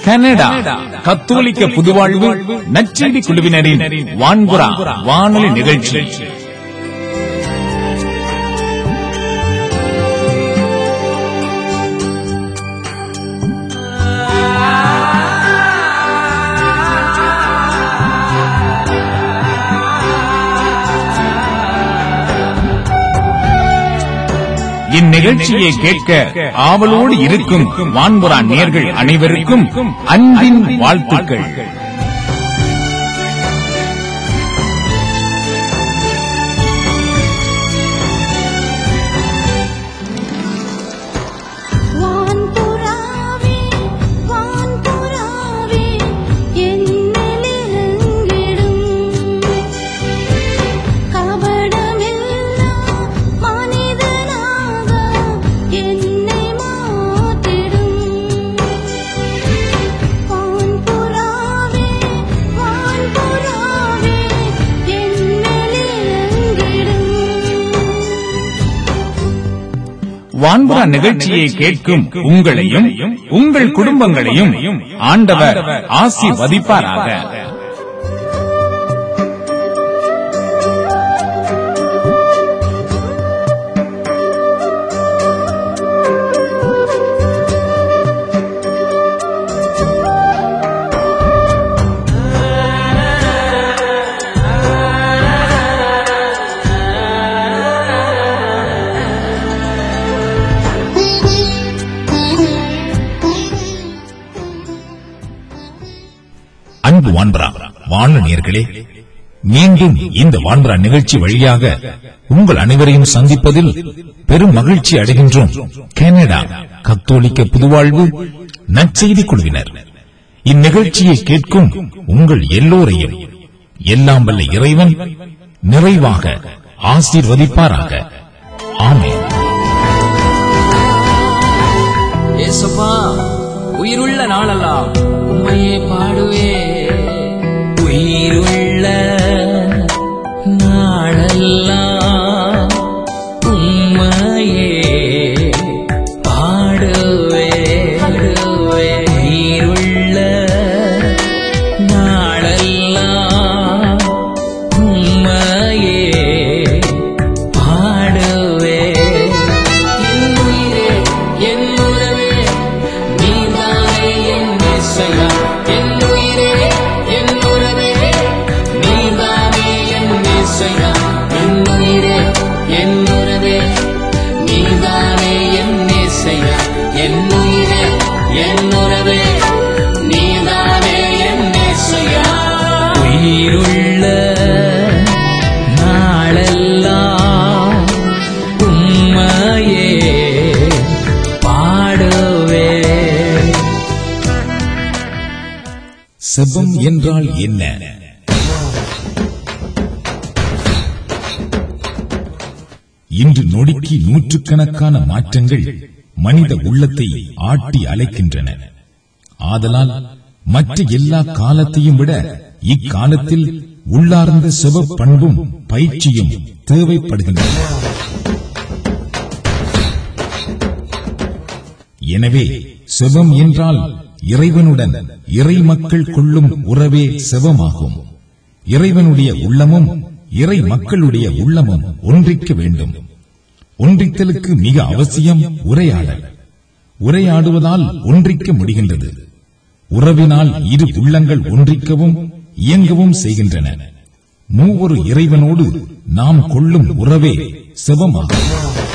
Canada கத்தோலிக்க புதுவாழ்வு நச்செடி குழுவினரின் வான்புறா வானொலி நிகழ்ச்சி இந்நிகழ்ச்சியை கேட்க ஆவலோடு இருக்கும் வான்புறா நேர்கள் அனைவருக்கும் அன்பின் வாழ்த்துக்கள் வான்புறாவே வான்புறாவே என்னிலெங்கிடும் கபடமில்லா மனிதனாக என்னை மாற்றிடும் வான்புறாவே வான்புறாவே என்னிலெங்கிடும் வான்புறா நிகழ்ச்சியை கேட்கும் உங்களையும் உங்கள் குடும்பங்களையும் ஆண்டவர் ஆசீர்வதிப்பாராக அன்பு வான்பரா வான நேர்களே மீண்டும் இந்த வான்பரா நிகழ்ச்சி வழியாக உங்கள் அனைவரையும் சந்திப்பதில் பெரும் மகிழ்ச்சி அடைகின்றோம் கனடா கத்தோலிக்க புதுவாழ்வு நற்செய்தி குழுவினர் இந்நிகழ்ச்சியை கேட்கும் உங்கள் எல்லோரையும் எல்லாம் வல்ல இறைவன் நிறைவாக ஆசீர்வதிப்பாராக ஆமென் ஏசப்பா உயிருள்ள நாளெல்லாம் உண்மையே பாடுவே உயிருள்ள நாளெல்லாம் உண்மையே பாடுவே பாடுவே உயிருள்ள நாளெல்லாம் உண்மையே பாடுவே என் உயிரே என் உறவே நீதானே என் இசையா என் உயிரே என் உறவே நீதானே என் இசையா என் உயிரே என் உறவே நீதானே என் இசையா என் உயிரே என் உறவே நீதானே என் இசையா உயிருள்ள நாளெல்லாம் உம்மையே பாடுவே செபம் என்றால் என்ன இன்று நொடிக்கு நூற்றுக்கணக்கான மாற்றங்கள் மனித உள்ளத்தை ஆட்டி அலைக்கின்றன ஆதலால் மற்ற எல்லா காலத்தையும் விட இக்காலத்தில் உள்ளார்ந்த செப பண்பும் பயிற்சியும் தேவைப்படுகின்றன எனவே செபம் என்றால் இறைவனுடன் இறை மக்கள் கொள்ளும் உறவே செபமாகும் இறைவனுடைய உள்ளமும் இறை மக்களுடைய உள்ளமும் ஒன்றிக்க வேண்டும் ஒன்றித்தலுக்கு மிக அவசியம் உரையாடல் உரையாடுவதால் ஒன்றிக்க முடிகின்றது உறவினால் இரு உள்ளங்கள் ஒன்றிக்கவும் இயங்கவும் செய்கின்றன மூவொரு இறைவனோடு நாம் கொள்ளும் உறவே செபமாகும்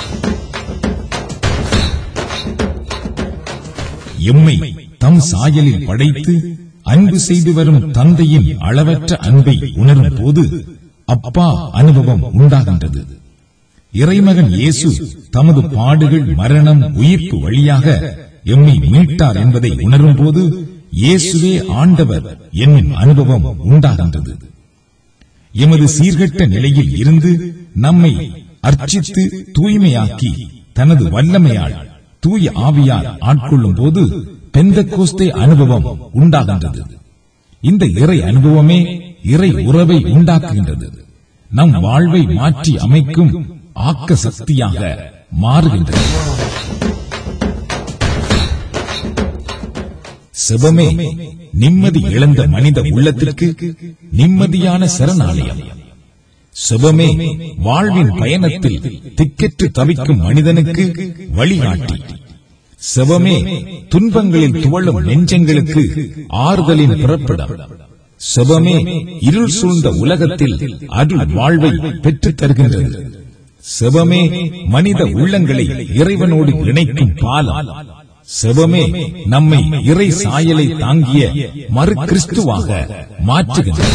எம்மை தம் சாயலில் படைத்து அன்பு செய்து வரும் தந்தையின் அளவற்ற அன்பை உணரும் போது அப்பா அனுபவம் உண்டாகின்றது இறைமகன் இயேசு தமது பாடுகள் மரணம் உயிர்ப்பு வழியாக எம்மை மீட்டார் என்பதை உணரும் போது இயேசுவே ஆண்டவர் என்னும் அனுபவம் உண்டாகின்றது எமது சீர்கெட்ட நிலையில் இருந்து நம்மை அர்ச்சித்து தூய்மையாக்கி தனது வல்லமையால் தூய ஆவியார் ஆட்கொள்ளும் போது பெந்த கோஸ்தே அனுபவம் உண்டாகின்றது இந்த இறை அனுபவமே இறை உறவை உண்டாக்குகின்றது நம் வாழ்வை மாற்றி அமைக்கும் ஆக்க சக்தியாக மாறுகின்றது செபமே நிம்மதி இழந்த மனித உள்ளத்திற்கு நிம்மதியான சரணாலயம் செபமே வாழ்வின் பயணத்தில் திக்கெற்று தவிக்கும் மனிதனுக்கு வழிகாட்டி செபமே துன்பங்களில் துவளும் நெஞ்சங்களுக்கு ஆறுதலின் பிறப்பிடம் செபமே இருள் சூழ்ந்த உலகத்தில் அருள் வாழ்வை பெற்றுத் தருகின்றது செபமே மனித உள்ளங்களை இறைவனோடு இணைக்கும் பாலம் செபமே நம்மை இறை சாயலை தாங்கிய மறு கிறிஸ்துவாக மாற்றுகின்றது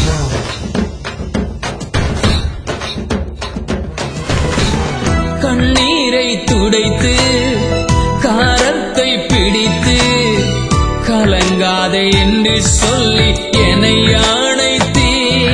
கண்ணீரை துடைத்து காரத்தை பிடித்து கலங்காதே என்று சொல்லி என்னை அணைத்தீ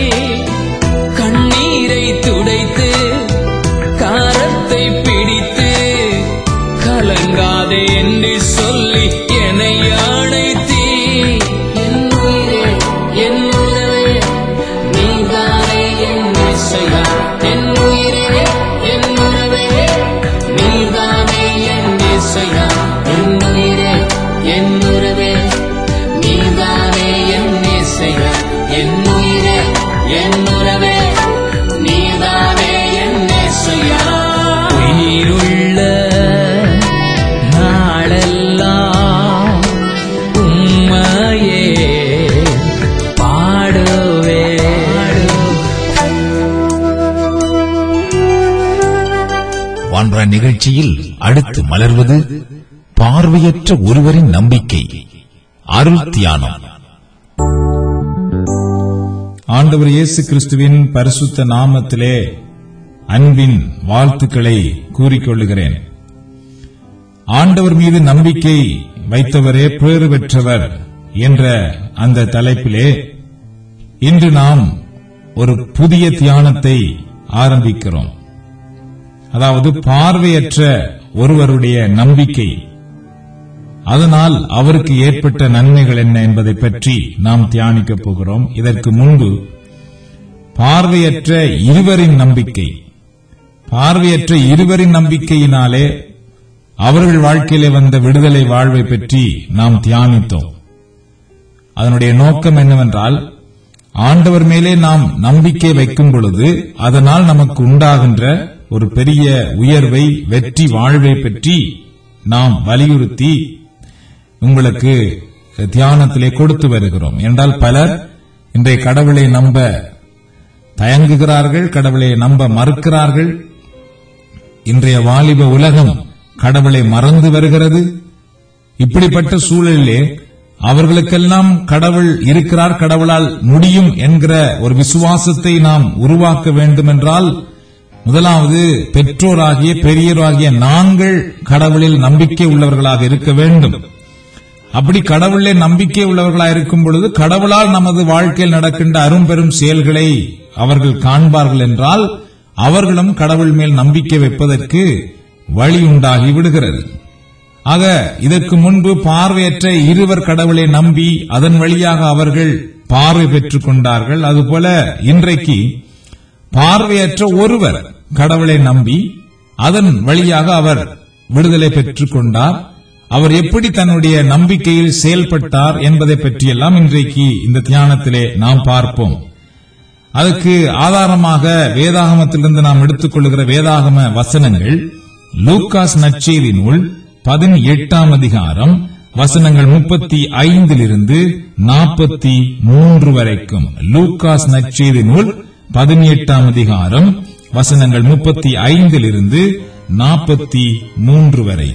கண்ணீரை துடைத்து காரத்தை பிடித்து கலங்காதே என்று சொல்லி என்னை அணைத்தீ என் உயிரே என் உறவே நீதானே என் இசையா என் உயிரே என் உறவே நீதானே என் இசையா என் உயிரே என் உறவே நீதானே என் இசையா என் உயிரே என் உறவே நீதானே என் இசையா உயிருள்ள நாளெல்லாம் உம்மையே பாடுவே வான்பர நிகழ்ச்சியில் அடுத்து மலர்வது பார்வையற்ற ஒருவரின் நம்பிக்கை அருள் தியானம் ஆண்டவர் இயேசு கிறிஸ்துவின் பரிசுத்த நாமத்திலே அன்பின் வாழ்த்துக்களை கூறிக்கொள்ளுகிறேன் ஆண்டவர் மீது நம்பிக்கை வைத்தவரே பேறு பெற்றவர் என்ற அந்த தலைப்பிலே இன்று நாம் ஒரு புதிய தியானத்தை ஆரம்பிக்கிறோம் அதாவது பார்வையற்ற ஒருவருடைய நம்பிக்கை அதனால் அவருக்கு ஏற்பட்ட நன்மைகள் என்ன என்பதை பற்றி நாம் தியானிக்கப் போகிறோம் இதற்கு முன்பு பார்வையற்ற இருவரின் நம்பிக்கை பார்வையற்ற இருவரின் நம்பிக்கையினாலே அவர்கள் வாழ்க்கையிலே வந்த விடுதலை வாழ்வை பற்றி நாம் தியானித்தோம் அதனுடைய நோக்கம் என்னவென்றால் ஆண்டவர் மேலே நாம் நம்பிக்கை வைக்கும் பொழுது அதனால் நமக்கு உண்டாகின்ற ஒரு பெரிய உயர்வை வெற்றி வாழ்வை பற்றி நாம் வலியுறுத்தி உங்களுக்கு தியானத்திலே கொடுத்து வருகிறோம் என்றால் பலர் இன்றைய கடவுளை நம்ப தயங்குகிறார்கள் கடவுளை நம்ப மறுக்கிறார்கள் இன்றைய வாலிப உலகம் கடவுளை மறந்து வருகிறது இப்படிப்பட்ட சூழலிலே அவர்களுக்கெல்லாம் கடவுள் இருக்கிறார் கடவுளால் முடியும் என்கிற ஒரு விசுவாசத்தை நாம் உருவாக்க வேண்டும் என்றால் முதலாவது பெற்றோராகிய பெரியோராகிய நாங்கள் கடவுளில் நம்பிக்கை உள்ளவர்களாக இருக்க வேண்டும் அப்படி கடவுளே நம்பிக்கை உள்ளவர்களாக இருக்கும் பொழுது கடவுளால் நமது வாழ்க்கையில் நடக்கின்ற அரும்பெரும் செயல்களை அவர்கள் காண்பார்கள் என்றால் அவர்களும் கடவுள் மேல் நம்பிக்கை வைப்பதற்கு வழி உண்டாகி விடுகிறது ஆக இதற்கு முன்பு பார்வையற்ற இருவர் கடவுளை நம்பி அதன் வழியாக அவர்கள் பார்வை பெற்றுக் கொண்டார்கள் அதுபோல இன்றைக்கு பார்வையற்ற ஒருவர் கடவுளை நம்பி அதன் வழியாக அவர் விடுதலை பெற்றுக் கொண்டார் அவர் எப்படி தன்னுடைய நம்பிக்கையில் செயல்பட்டார் என்பதை பற்றியெல்லாம் இன்றைக்கு இந்த தியானத்திலே நாம் பார்ப்போம் அதுக்கு ஆதாரமாக வேதாகமத்திலிருந்து நாம் எடுத்துக்கொள்கிற வேதாகம வசனங்கள் லூக்காஸ் நற்செய்தி நூல் பதினெட்டாம் அதிகாரம் வசனங்கள் முப்பத்தி ஐந்திலிருந்து நாற்பத்தி மூன்று வரைக்கும் லூக்காஸ் நற்செய்தி நூல் பதினெட்டாம் அதிகாரம் வசனங்கள் முப்பத்தி ஐந்திலிருந்து நாற்பத்தி மூன்று வரை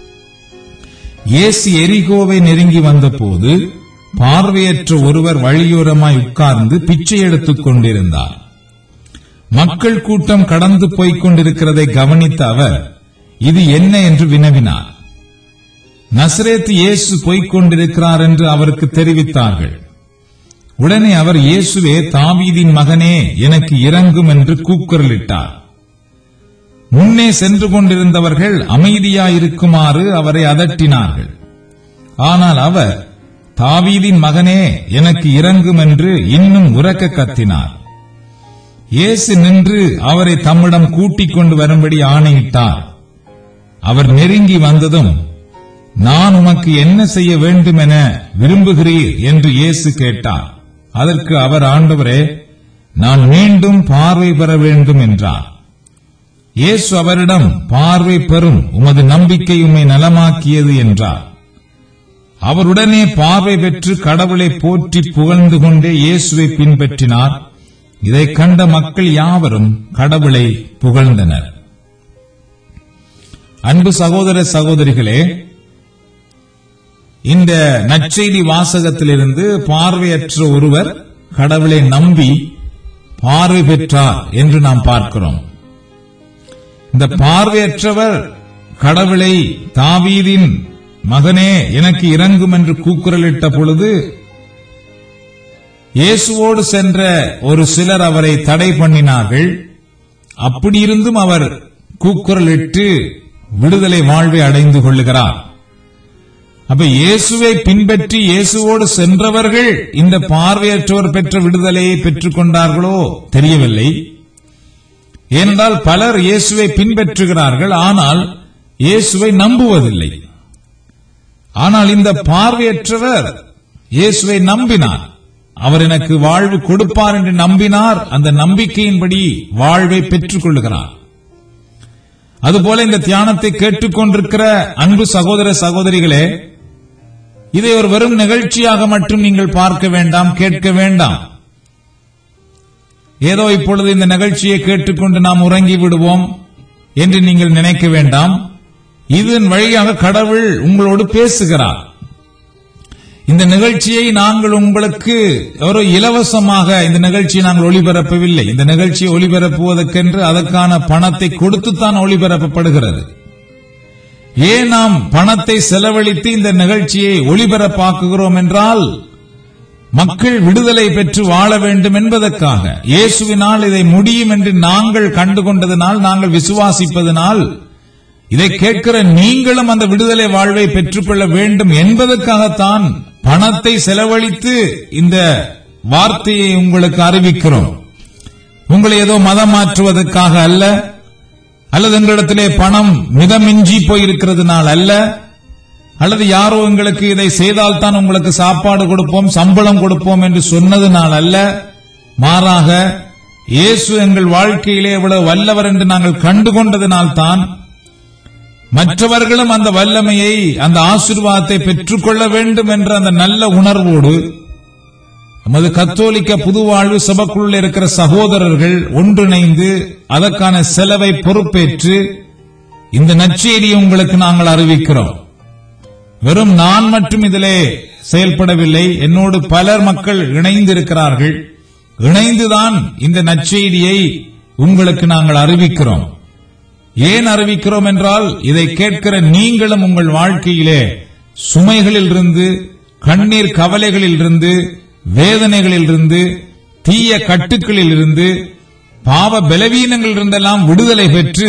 இயேசு எரிகோவை நெருங்கி வந்தபோது பார்வையற்ற ஒருவர் வழியோரமாய் உட்கார்ந்து பிச்சை எடுத்துக் கொண்டிருந்தார் மக்கள் கூட்டம் கடந்து போய்க் கொண்டிருக்கிறதை கவனித்த அவர் இது என்ன என்று வினவினார் நசரேத்து இயேசு போய்க் கொண்டிருக்கிறார் என்று அவருக்கு தெரிவித்தார்கள் உடனே அவர் இயேசுவே தாவீதின் மகனே எனக்கு இறங்கும் என்று கூக்குரலிட்டார் முன்னே சென்று கொண்டிருந்தவர்கள் அமைதியாயிருக்குமாறு அவரை அதட்டினார்கள் ஆனால் அவர் தாவீதின் மகனே எனக்கு இறங்கும் என்று இன்னும் உரக்க கத்தினார் இயேசு நின்று அவரை தம்மிடம் கூட்டிக் கொண்டு வரும்படி ஆணையிட்டார் அவர் நெருங்கி வந்ததும் நான் உமக்கு என்ன செய்ய வேண்டும் என விரும்புகிறீர் என்று இயேசு கேட்டார் அதற்கு அவர் ஆண்டவரே நான் மீண்டும் பார்வை பெற வேண்டும் என்றார் இயேசு அவரிடம் பார்வை பெறும் உமது நம்பிக்கை உம்மை நலமாக்கியது என்றார் அவருடனே பார்வை பெற்று கடவுளை போற்றி புகழ்ந்து கொண்டே இயேசுவை பின்பற்றினார் இதைக் கண்ட மக்கள் யாவரும் கடவுளை புகழ்ந்தனர் அன்பு சகோதர சகோதரிகளே இந்த நற்செய்தி வாசகத்திலிருந்து பார்வையற்ற ஒருவர் கடவுளை நம்பி பார்வை பெற்றார் என்று நாம் பார்க்கிறோம் இந்த பார்வையற்றவர் கடவுளை தாவீதின் மகனே எனக்கு இறங்கும் என்று கூக்குரலிட்ட பொழுது இயேசுவோடு சென்ற ஒரு சிலர் அவரை தடை பண்ணினார்கள் அப்படியிருந்தும் அவர் கூக்குரலிட்டு விடுதலை வாழ்வை அடைந்து கொள்ளுகிறார் அப்ப இயேசுவை பின்பற்றி இயேசுவோடு சென்றவர்கள் இந்த பார்வையற்றவர் பெற்ற விடுதலையை பெற்றுக் கொண்டார்களோ தெரியவில்லை ஏனென்றால் பலர் இயேசுவை பின்பற்றுகிறார்கள் ஆனால் இயேசுவை நம்புவதில்லை ஆனால் இந்த பார்வையற்றவர் இயேசுவை நம்பினார் அவர் எனக்கு வாழ்வு கொடுப்பார் என்று நம்பினார் அந்த நம்பிக்கையின்படி வாழ்வை பெற்றுக் கொள்ளுகிறார் அதுபோல இந்த தியானத்தை கேட்டுக்கொண்டிருக்கிற அன்பு சகோதர சகோதரிகளே இதை ஒரு வெறும் நிகழ்ச்சியாக மட்டும் நீங்கள் பார்க்க வேண்டாம் கேட்க வேண்டாம் ஏதோ இப்பொழுது இந்த நிகழ்ச்சியை கேட்டுக்கொண்டு நாம் உறங்கி விடுவோம் என்று நீங்கள் நினைக்க வேண்டாம் இதன் வழியாக கடவுள் உங்களோடு பேசுகிறார் இந்த நிகழ்ச்சியை நாங்கள் உங்களுக்கு ஒரு இலவசமாக இந்த நிகழ்ச்சியை நாங்கள் ஒளிபரப்பவில்லை இந்த நிகழ்ச்சியை ஒளிபரப்புவதற்கென்று அதற்கான பணத்தை கொடுத்துத்தான் ஒளிபரப்பப்படுகிறது ஏன் நாம் பணத்தை செலவழித்து இந்த நிகழ்ச்சியை ஒளிபரப்பாக்குகிறோம் என்றால் மக்கள் விடுதலை பெற்று வாழ வேண்டும் என்பதற்காக இயேசுவினால் இதை முடியும் என்று நாங்கள் கண்டுகொண்டதனால் நாங்கள் விசுவாசிப்பதனால் இதை கேட்கிற நீங்களும் அந்த விடுதலை வாழ்வை பெற்றுக்கொள்ள வேண்டும் என்பதற்காகத்தான் பணத்தை செலவழித்து இந்த வார்த்தையை உங்களுக்கு அறிவிக்கிறோம் உங்களை ஏதோ மதம் மாற்றுவதற்காக அல்ல அல்லது எங்களிடத்திலே பணம் மிதமிஞ்சி போயிருக்கிறதுனால் அல்ல அல்லது யாரோ உங்களுக்கு இதை செய்தால் தான் உங்களுக்கு சாப்பாடு கொடுப்போம் சம்பளம் கொடுப்போம் என்று சொன்னதுனால் அல்ல மாறாக இயேசு எங்கள் வாழ்க்கையிலே எவ்வளவு வல்லவர் என்று நாங்கள் கண்டுகொண்டதினால் தான் மற்றவர்களும் அந்த வல்லமையை அந்த ஆசீர்வாதத்தை பெற்றுக்கொள்ள வேண்டும் என்ற அந்த நல்ல உணர்வோடு நமது கத்தோலிக்க புதுவாழ்வு சபைக்குள்ள இருக்கிற சகோதரர்கள் ஒன்றிணைந்து அதற்கான செலவை பொறுப்பேற்று இந்த நற்செய்தியை உங்களுக்கு நாங்கள் அறிவிக்கிறோம் வெறும் நான் மட்டும் இதிலே செயல்படவில்லை என்னோடு பலர் மக்கள் இணைந்திருக்கிறார்கள் இணைந்துதான் இந்த நற்செய்தியை உங்களுக்கு நாங்கள் அறிவிக்கிறோம் ஏன் அறிவிக்கிறோம் என்றால் இதை கேட்கிற நீங்களும் உங்கள் வாழ்க்கையிலே சுமைகளில் இருந்து கண்ணீர் கவலைகளில் இருந்து வேதனைகளில் இருந்து தீய கட்டுக்களில் இருந்து பாவ பலவீனங்களில் இருந்தெல்லாம் விடுதலை பெற்று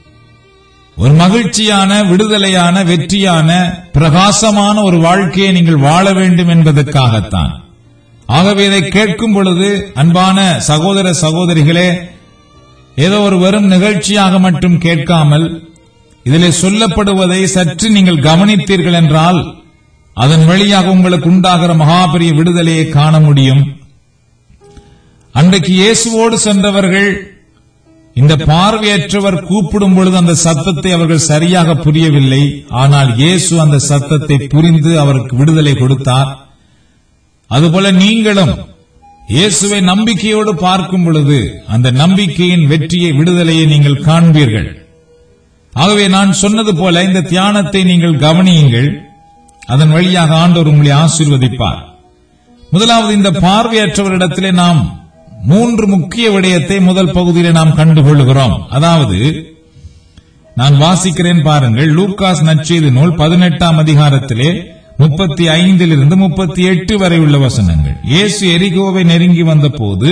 ஒரு மகிழ்ச்சியான விடுதலையான வெற்றியான பிரகாசமான ஒரு வாழ்க்கையை நீங்கள் வாழ வேண்டும் என்பதற்காகத்தான் ஆகவே இதை கேட்கும் பொழுது அன்பான சகோதர சகோதரிகளே ஏதோ ஒரு வெறும் நிகழ்ச்சியாக மட்டும் கேட்காமல் இதிலே சொல்லப்படுவதை சற்று நீங்கள் கவனித்தீர்கள் என்றால் அதன் வழியாக உங்களுக்கு உண்டாகிற மகாபெரிய விடுதலையை காண முடியும் அன்றைக்கு இயேசுவோடு சென்றவர்கள் இந்த பார்வையற்றவர் கூப்பிடும் பொழுது அந்த சத்தத்தை அவர்கள் சரியாக புரியவில்லை ஆனால் இயேசு அந்த சத்தத்தை புரிந்து அவருக்கு விடுதலை கொடுத்தார் அதுபோல நீங்களும் இயேசுவை நம்பிக்கையோடு பார்க்கும் பொழுது அந்த நம்பிக்கையின் வெற்றியை விடுதலையை நீங்கள் காண்பீர்கள் ஆகவே நான் சொன்னது போல இந்த தியானத்தை நீங்கள் கவனியுங்கள் அதன் வழியாக ஆண்டவர் உங்களை ஆசீர்வதிப்பார் முதலாவது இந்த பார்வையற்றவரிடத்திலே நாம் மூன்று முக்கிய விடயத்தை முதல் பகுதியிலே நாம் கண்டுகொள்கிறோம் அதாவது நான் வாசிக்கிறேன் பாருங்கள் லூக்காஸ் நற்செய்தி நூல் பதினெட்டாம் அதிகாரத்திலே முப்பத்தி ஐந்திலிருந்து முப்பத்தி எட்டு வரை உள்ள வசனங்கள் இயேசு எரிகோவை நெருங்கி வந்தபோது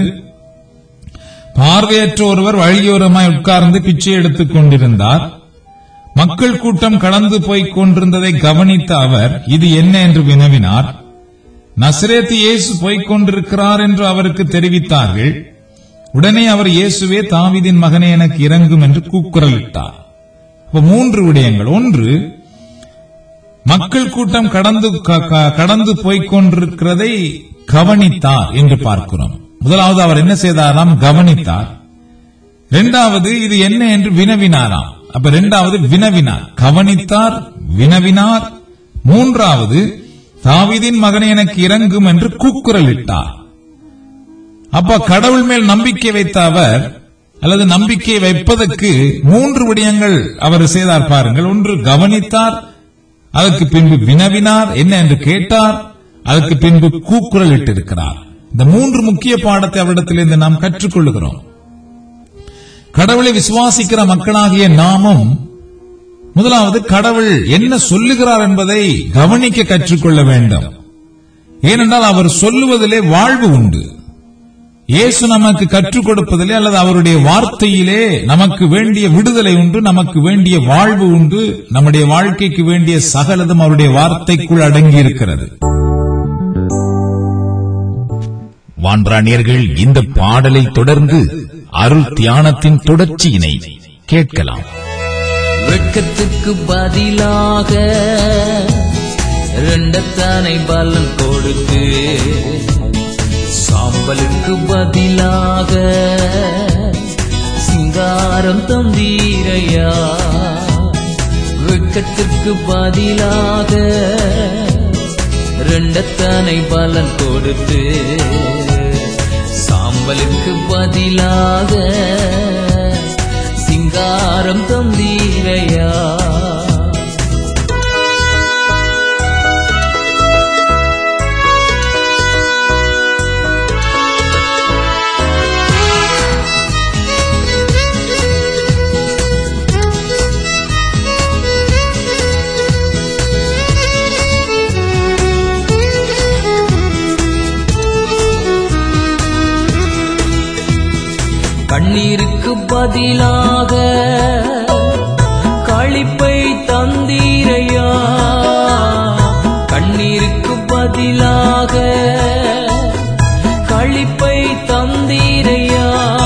பார்வையற்ற ஒருவர் வழியோரமாய் உட்கார்ந்து பிச்சை எடுத்துக் கொண்டிருந்தார் மக்கள் கூட்டம் கடந்து போய்க் கொண்டிருந்ததை கவனித்த அவர் இது என்ன என்று வினவினார் நசரேத்து இயேசு போய்க் கொண்டிருக்கிறார் என்று அவருக்கு தெரிவித்தார்கள் உடனே அவர் இயேசுவே தாவீதின் மகனே எனக்கு இறங்கும் என்று கூக்குரலிட்டார் அப்ப மூன்று விடயங்கள் ஒன்று மக்கள் கூட்டம் கடந்து க- க- கடந்து போய்க் கொண்டிருக்கிறதை கவனித்தார் என்று பார்க்கிறோம் முதலாவது அவர் என்ன செய்தாராம் கவனித்தார் இரண்டாவது இது என்ன என்று வினவினாராம் அப்ப இரண்டாவது வினவினார் கவனித்தார் வினவினார் மூன்றாவது தாவீதின் மகனை எனக்கு இறங்கும் என்று கூக்குரலிட்டார் அப்ப கடவுள் மேல் நம்பிக்கை வைத்த அவர் அல்லது நம்பிக்கை வைப்பதற்கு மூன்று விடயங்கள் அவர் செய்தார் பாருங்கள் ஒன்று கவனித்தார் அதற்கு பின்பு வினவினார் என்ன என்று கேட்டார் அதற்கு பின்பு கூக்குரலிட்டிருக்கிறார் இந்த மூன்று முக்கிய பாடத்தை அவரிடத்திலிருந்து நாம் கற்றுக்கொள்ளுகிறோம் கடவுளை விசுவாசிக்கிற மக்களாகிய நாமும் முதலாவது கடவுள் என்ன சொல்லுகிறார் என்பதை கவனிக்க கற்றுக்கொள்ள வேண்டும் ஏனென்றால் அவர் சொல்லுவதிலே வாழ்வு உண்டு இயேசு நமக்கு கற்றுக் கொடுப்பதிலே அல்லது அவருடைய வார்த்தையிலே நமக்கு வேண்டிய விடுதலை உண்டு நமக்கு வேண்டிய வாழ்வு உண்டு நம்முடைய வாழ்க்கைக்கு வேண்டிய சகலதும் அவருடைய வார்த்தைக்குள் அடங்கி இருக்கிறது வான்றாணியர்கள் இந்த பாடலை தொடர்ந்து அருள் தியானத்தின் தொடர்ச்சியினை கேட்கலாம் வெட்கத்துக்கு பதிலாக ரெண்டத்தானை பலன் கொடுத்து சாம்பலுக்கு பதிலாக சிங்காரம் தந்தீரையா வெட்கத்துக்கு பதிலாக ரெண்டத்தானை பலன் கொடுத்து சாம்பலுக்கு பதிலாக சிங்காரம் தந்தீரையா கண்ணீருக்கு பதிலாக களிப்பை தந்தீரையா கண்ணீருக்கு பதிலாக களிப்பை தந்தீரையா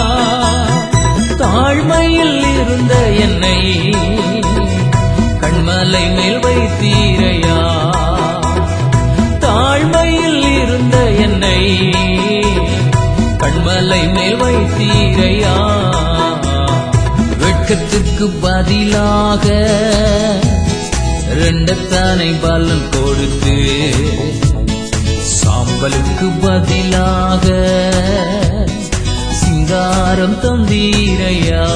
தாழ்மையில் இருந்த என்னை கண்மலை மேல் வைத்தீரையா தாழ்மையில் இருந்த என்னை கண்மலை மேல் வைத்தீரையா வெட்கத்துக்கு பதிலாக ரெண்டத்தானை பலன் கொடுத்து சாம்பலுக்கு பதிலாக சிங்காரம் தந்தீரையா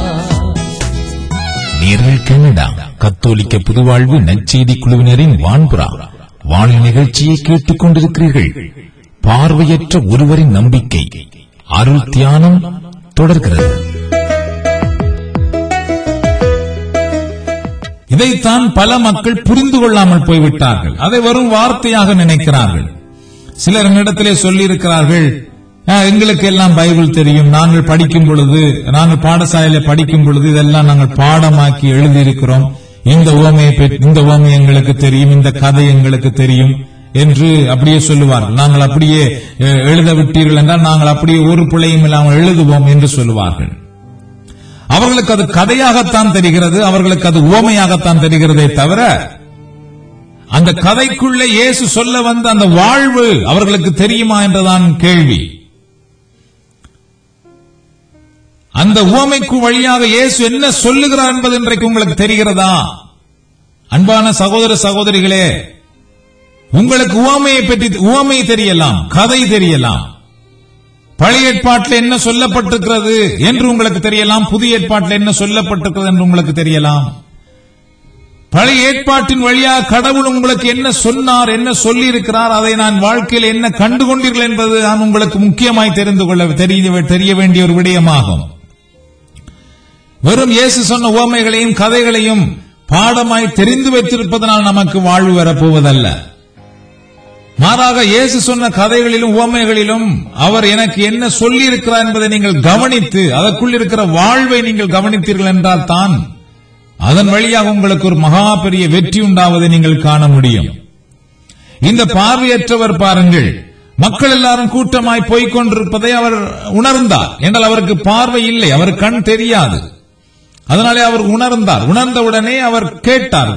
நேர்கள் கனடா கத்தோலிக்க புதுவாழ்வு நற்செய்தி குழுவினரின் வான்புறா வானொலி நிகழ்ச்சியை கேட்டுக் கொண்டிருக்கிறீர்கள் பார்வையற்ற ஒருவரின் நம்பிக்கை அருள் தியானம் தொடர்கிறது இதைத்தான் பல மக்கள் புரிந்து கொள்ளாமல் போய்விட்டார்கள் அதை வரும் வார்த்தையாக நினைக்கிறார்கள் சிலர் என்னிடத்திலே சொல்லியிருக்கிறார்கள் "ஆ, எங்களுக்கு எல்லாம் பைபிள் தெரியும் நாங்கள் படிக்கும் பொழுது நாங்கள் பாடசாலையில படிக்கும் பொழுது இதெல்லாம் நாங்கள் பாடமாக்கி எழுதியிருக்கிறோம் இந்த ஓமையை பற்றி- இந்த ஓமை எங்களுக்கு தெரியும் இந்த கதை எங்களுக்கு தெரியும் என்று அப்படியே சொல்லுவார்கள் நாங்கள் அப்படியே எ, எழுத விட்டீர்கள் என்றால் நாங்கள் அப்படியே ஒரு பிழையும் இல்லாமல் எழுதுவோம் என்று சொல்லுவார்கள் அவர்களுக்கு அது கதையாகத்தான் தெரிகிறது அவர்களுக்கு அது உவமையாகத்தான் தெரிகிறதே தவிர அந்த கதைக்குள்ளே இயேசு சொல்ல வந்த அந்த வாழ்வு அவர்களுக்கு தெரியுமா என்றுதான் கேள்வி அந்த உவமைக்கு வழியாக இயேசு என்ன சொல்லுகிறார் என்பது இன்றைக்கு உங்களுக்கு தெரிகிறதா அன்பான சகோதர சகோதரிகளே உங்களுக்கு உவமையை பற்றி உவமை தெரியலாம் கதை தெரியலாம் பழைய ஏற்பாட்டில் என்ன சொல்லப்பட்டிருக்கிறது என்று உங்களுக்கு தெரியலாம் புதிய ஏற்பாட்டில் என்ன சொல்லப்பட்டிருக்கிறது என்று உங்களுக்கு தெரியலாம் பழைய ஏற்பாட்டின் வழியாக கடவுள் உங்களுக்கு என்ன சொன்னார் என்ன சொல்லி இருக்கிறார் அதை நான் வாழ்க்கையில் என்ன கண்டு கொண்டீர்கள் என்பது நான் உங்களுக்கு முக்கியமாய் தெரிந்து கொள்ள தெரிய தெரிய வேண்டிய ஒரு விடயமாகும் வெறும் இயேசு சொன்ன உவமைகளையும் கதைகளையும் பாடமாய் தெரிந்து வைத்திருப்பதனால் நமக்கு வாழ்வு வரப்போவதல்ல மாறாக இயேசு சொன்ன கதைகளிலும் உவமைகளிலும் அவர் எனக்கு என்ன சொல்லி இருக்கிறார் என்பதை நீங்கள் கவனித்து அதற்குள் இருக்கிற வாழ்வை நீங்கள் கவனித்தீர்கள் என்றால் தான் அதன் வழியாக உங்களுக்கு ஒரு மகா பெரிய வெற்றி உண்டாவதை நீங்கள் காண முடியும் இந்த பார்வையற்றவர் பாருங்கள் மக்கள் எல்லாரும் கூட்டமாய் போய்க் கொண்டிருப்பதை அவர் உணர்ந்தார் என்றால் அவருக்கு பார்வை இல்லை அவர் கண் தெரியாது அதனாலே அவர் உணர்ந்தார் உணர்ந்தவுடனே அவர் கேட்டார்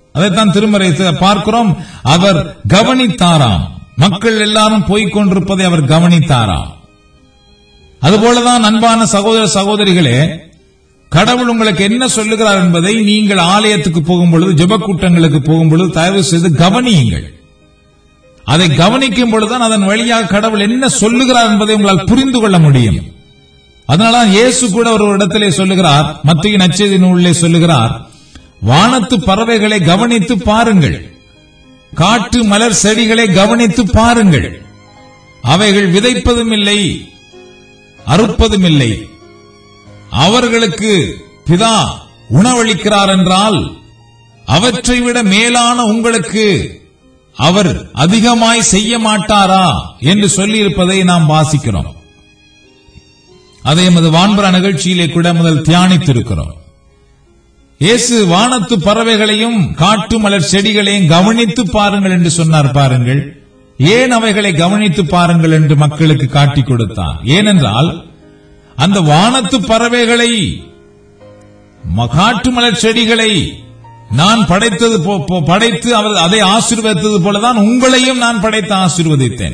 அதைத்தான் திருமறை பார்க்கிறோம் அவர் கவனித்தாராம் மக்கள் எல்லாரும் போய்க் கொண்டிருப்பதை அவர் கவனித்தாராம் அதுபோலதான் அன்பான சகோதர சகோதரிகளே கடவுள் உங்களுக்கு என்ன சொல்லுகிறார் என்பதை நீங்கள் ஆலயத்துக்கு போகும் பொழுது ஜெப கூட்டங்களுக்கு போகும் பொழுது தயவு செய்து கவனியுங்கள் அதை கவனிக்கும் பொழுதுதான் அதன் வழியாக கடவுள் என்ன சொல்லுகிறார் என்பதை உங்களால் புரிந்து கொள்ள முடியும் அதனால இயேசு கூட ஒரு இடத்திலே சொல்லுகிறார் மத்திய நச்செய்தி நூலிலே சொல்லுகிறார் வானத்து பறவைகளை கவனித்து பாருங்கள் காட்டு மலர் செடிகளை கவனித்து பாருங்கள் அவைகள் விதைப்பதும் இல்லை அறுப்பதும் இல்லை அவர்களுக்கு பிதா உணவளிக்கிறார் என்றால் அவற்றை விட மேலான உங்களுக்கு அவர் அதிகமாய் செய்ய மாட்டாரா என்று சொல்லியிருப்பதை நாம் வாசிக்கிறோம் அதை எமது வான்பர நிகழ்ச்சியிலே கூட முதல் தியானித்திருக்கிறோம் இயேசு வானத்து பறவைகளையும் காட்டு மலர் செடிகளையும் கவனித்து பாருங்கள் என்று சொன்னார் பாருங்கள் ஏன் அவைகளை கவனித்து பாருங்கள் என்று மக்களுக்கு காட்டிக் கொடுத்தார் ஏனென்றால் அந்த வானத்து பறவைகளை ம- காட்டு மலர் செடிகளை நான் படைத்தது போ- போ- படைத்து அவர் அதை ஆசீர்வதித்தது போலதான் உங்களையும் நான் படைத்து ஆசீர்வதித்தேன்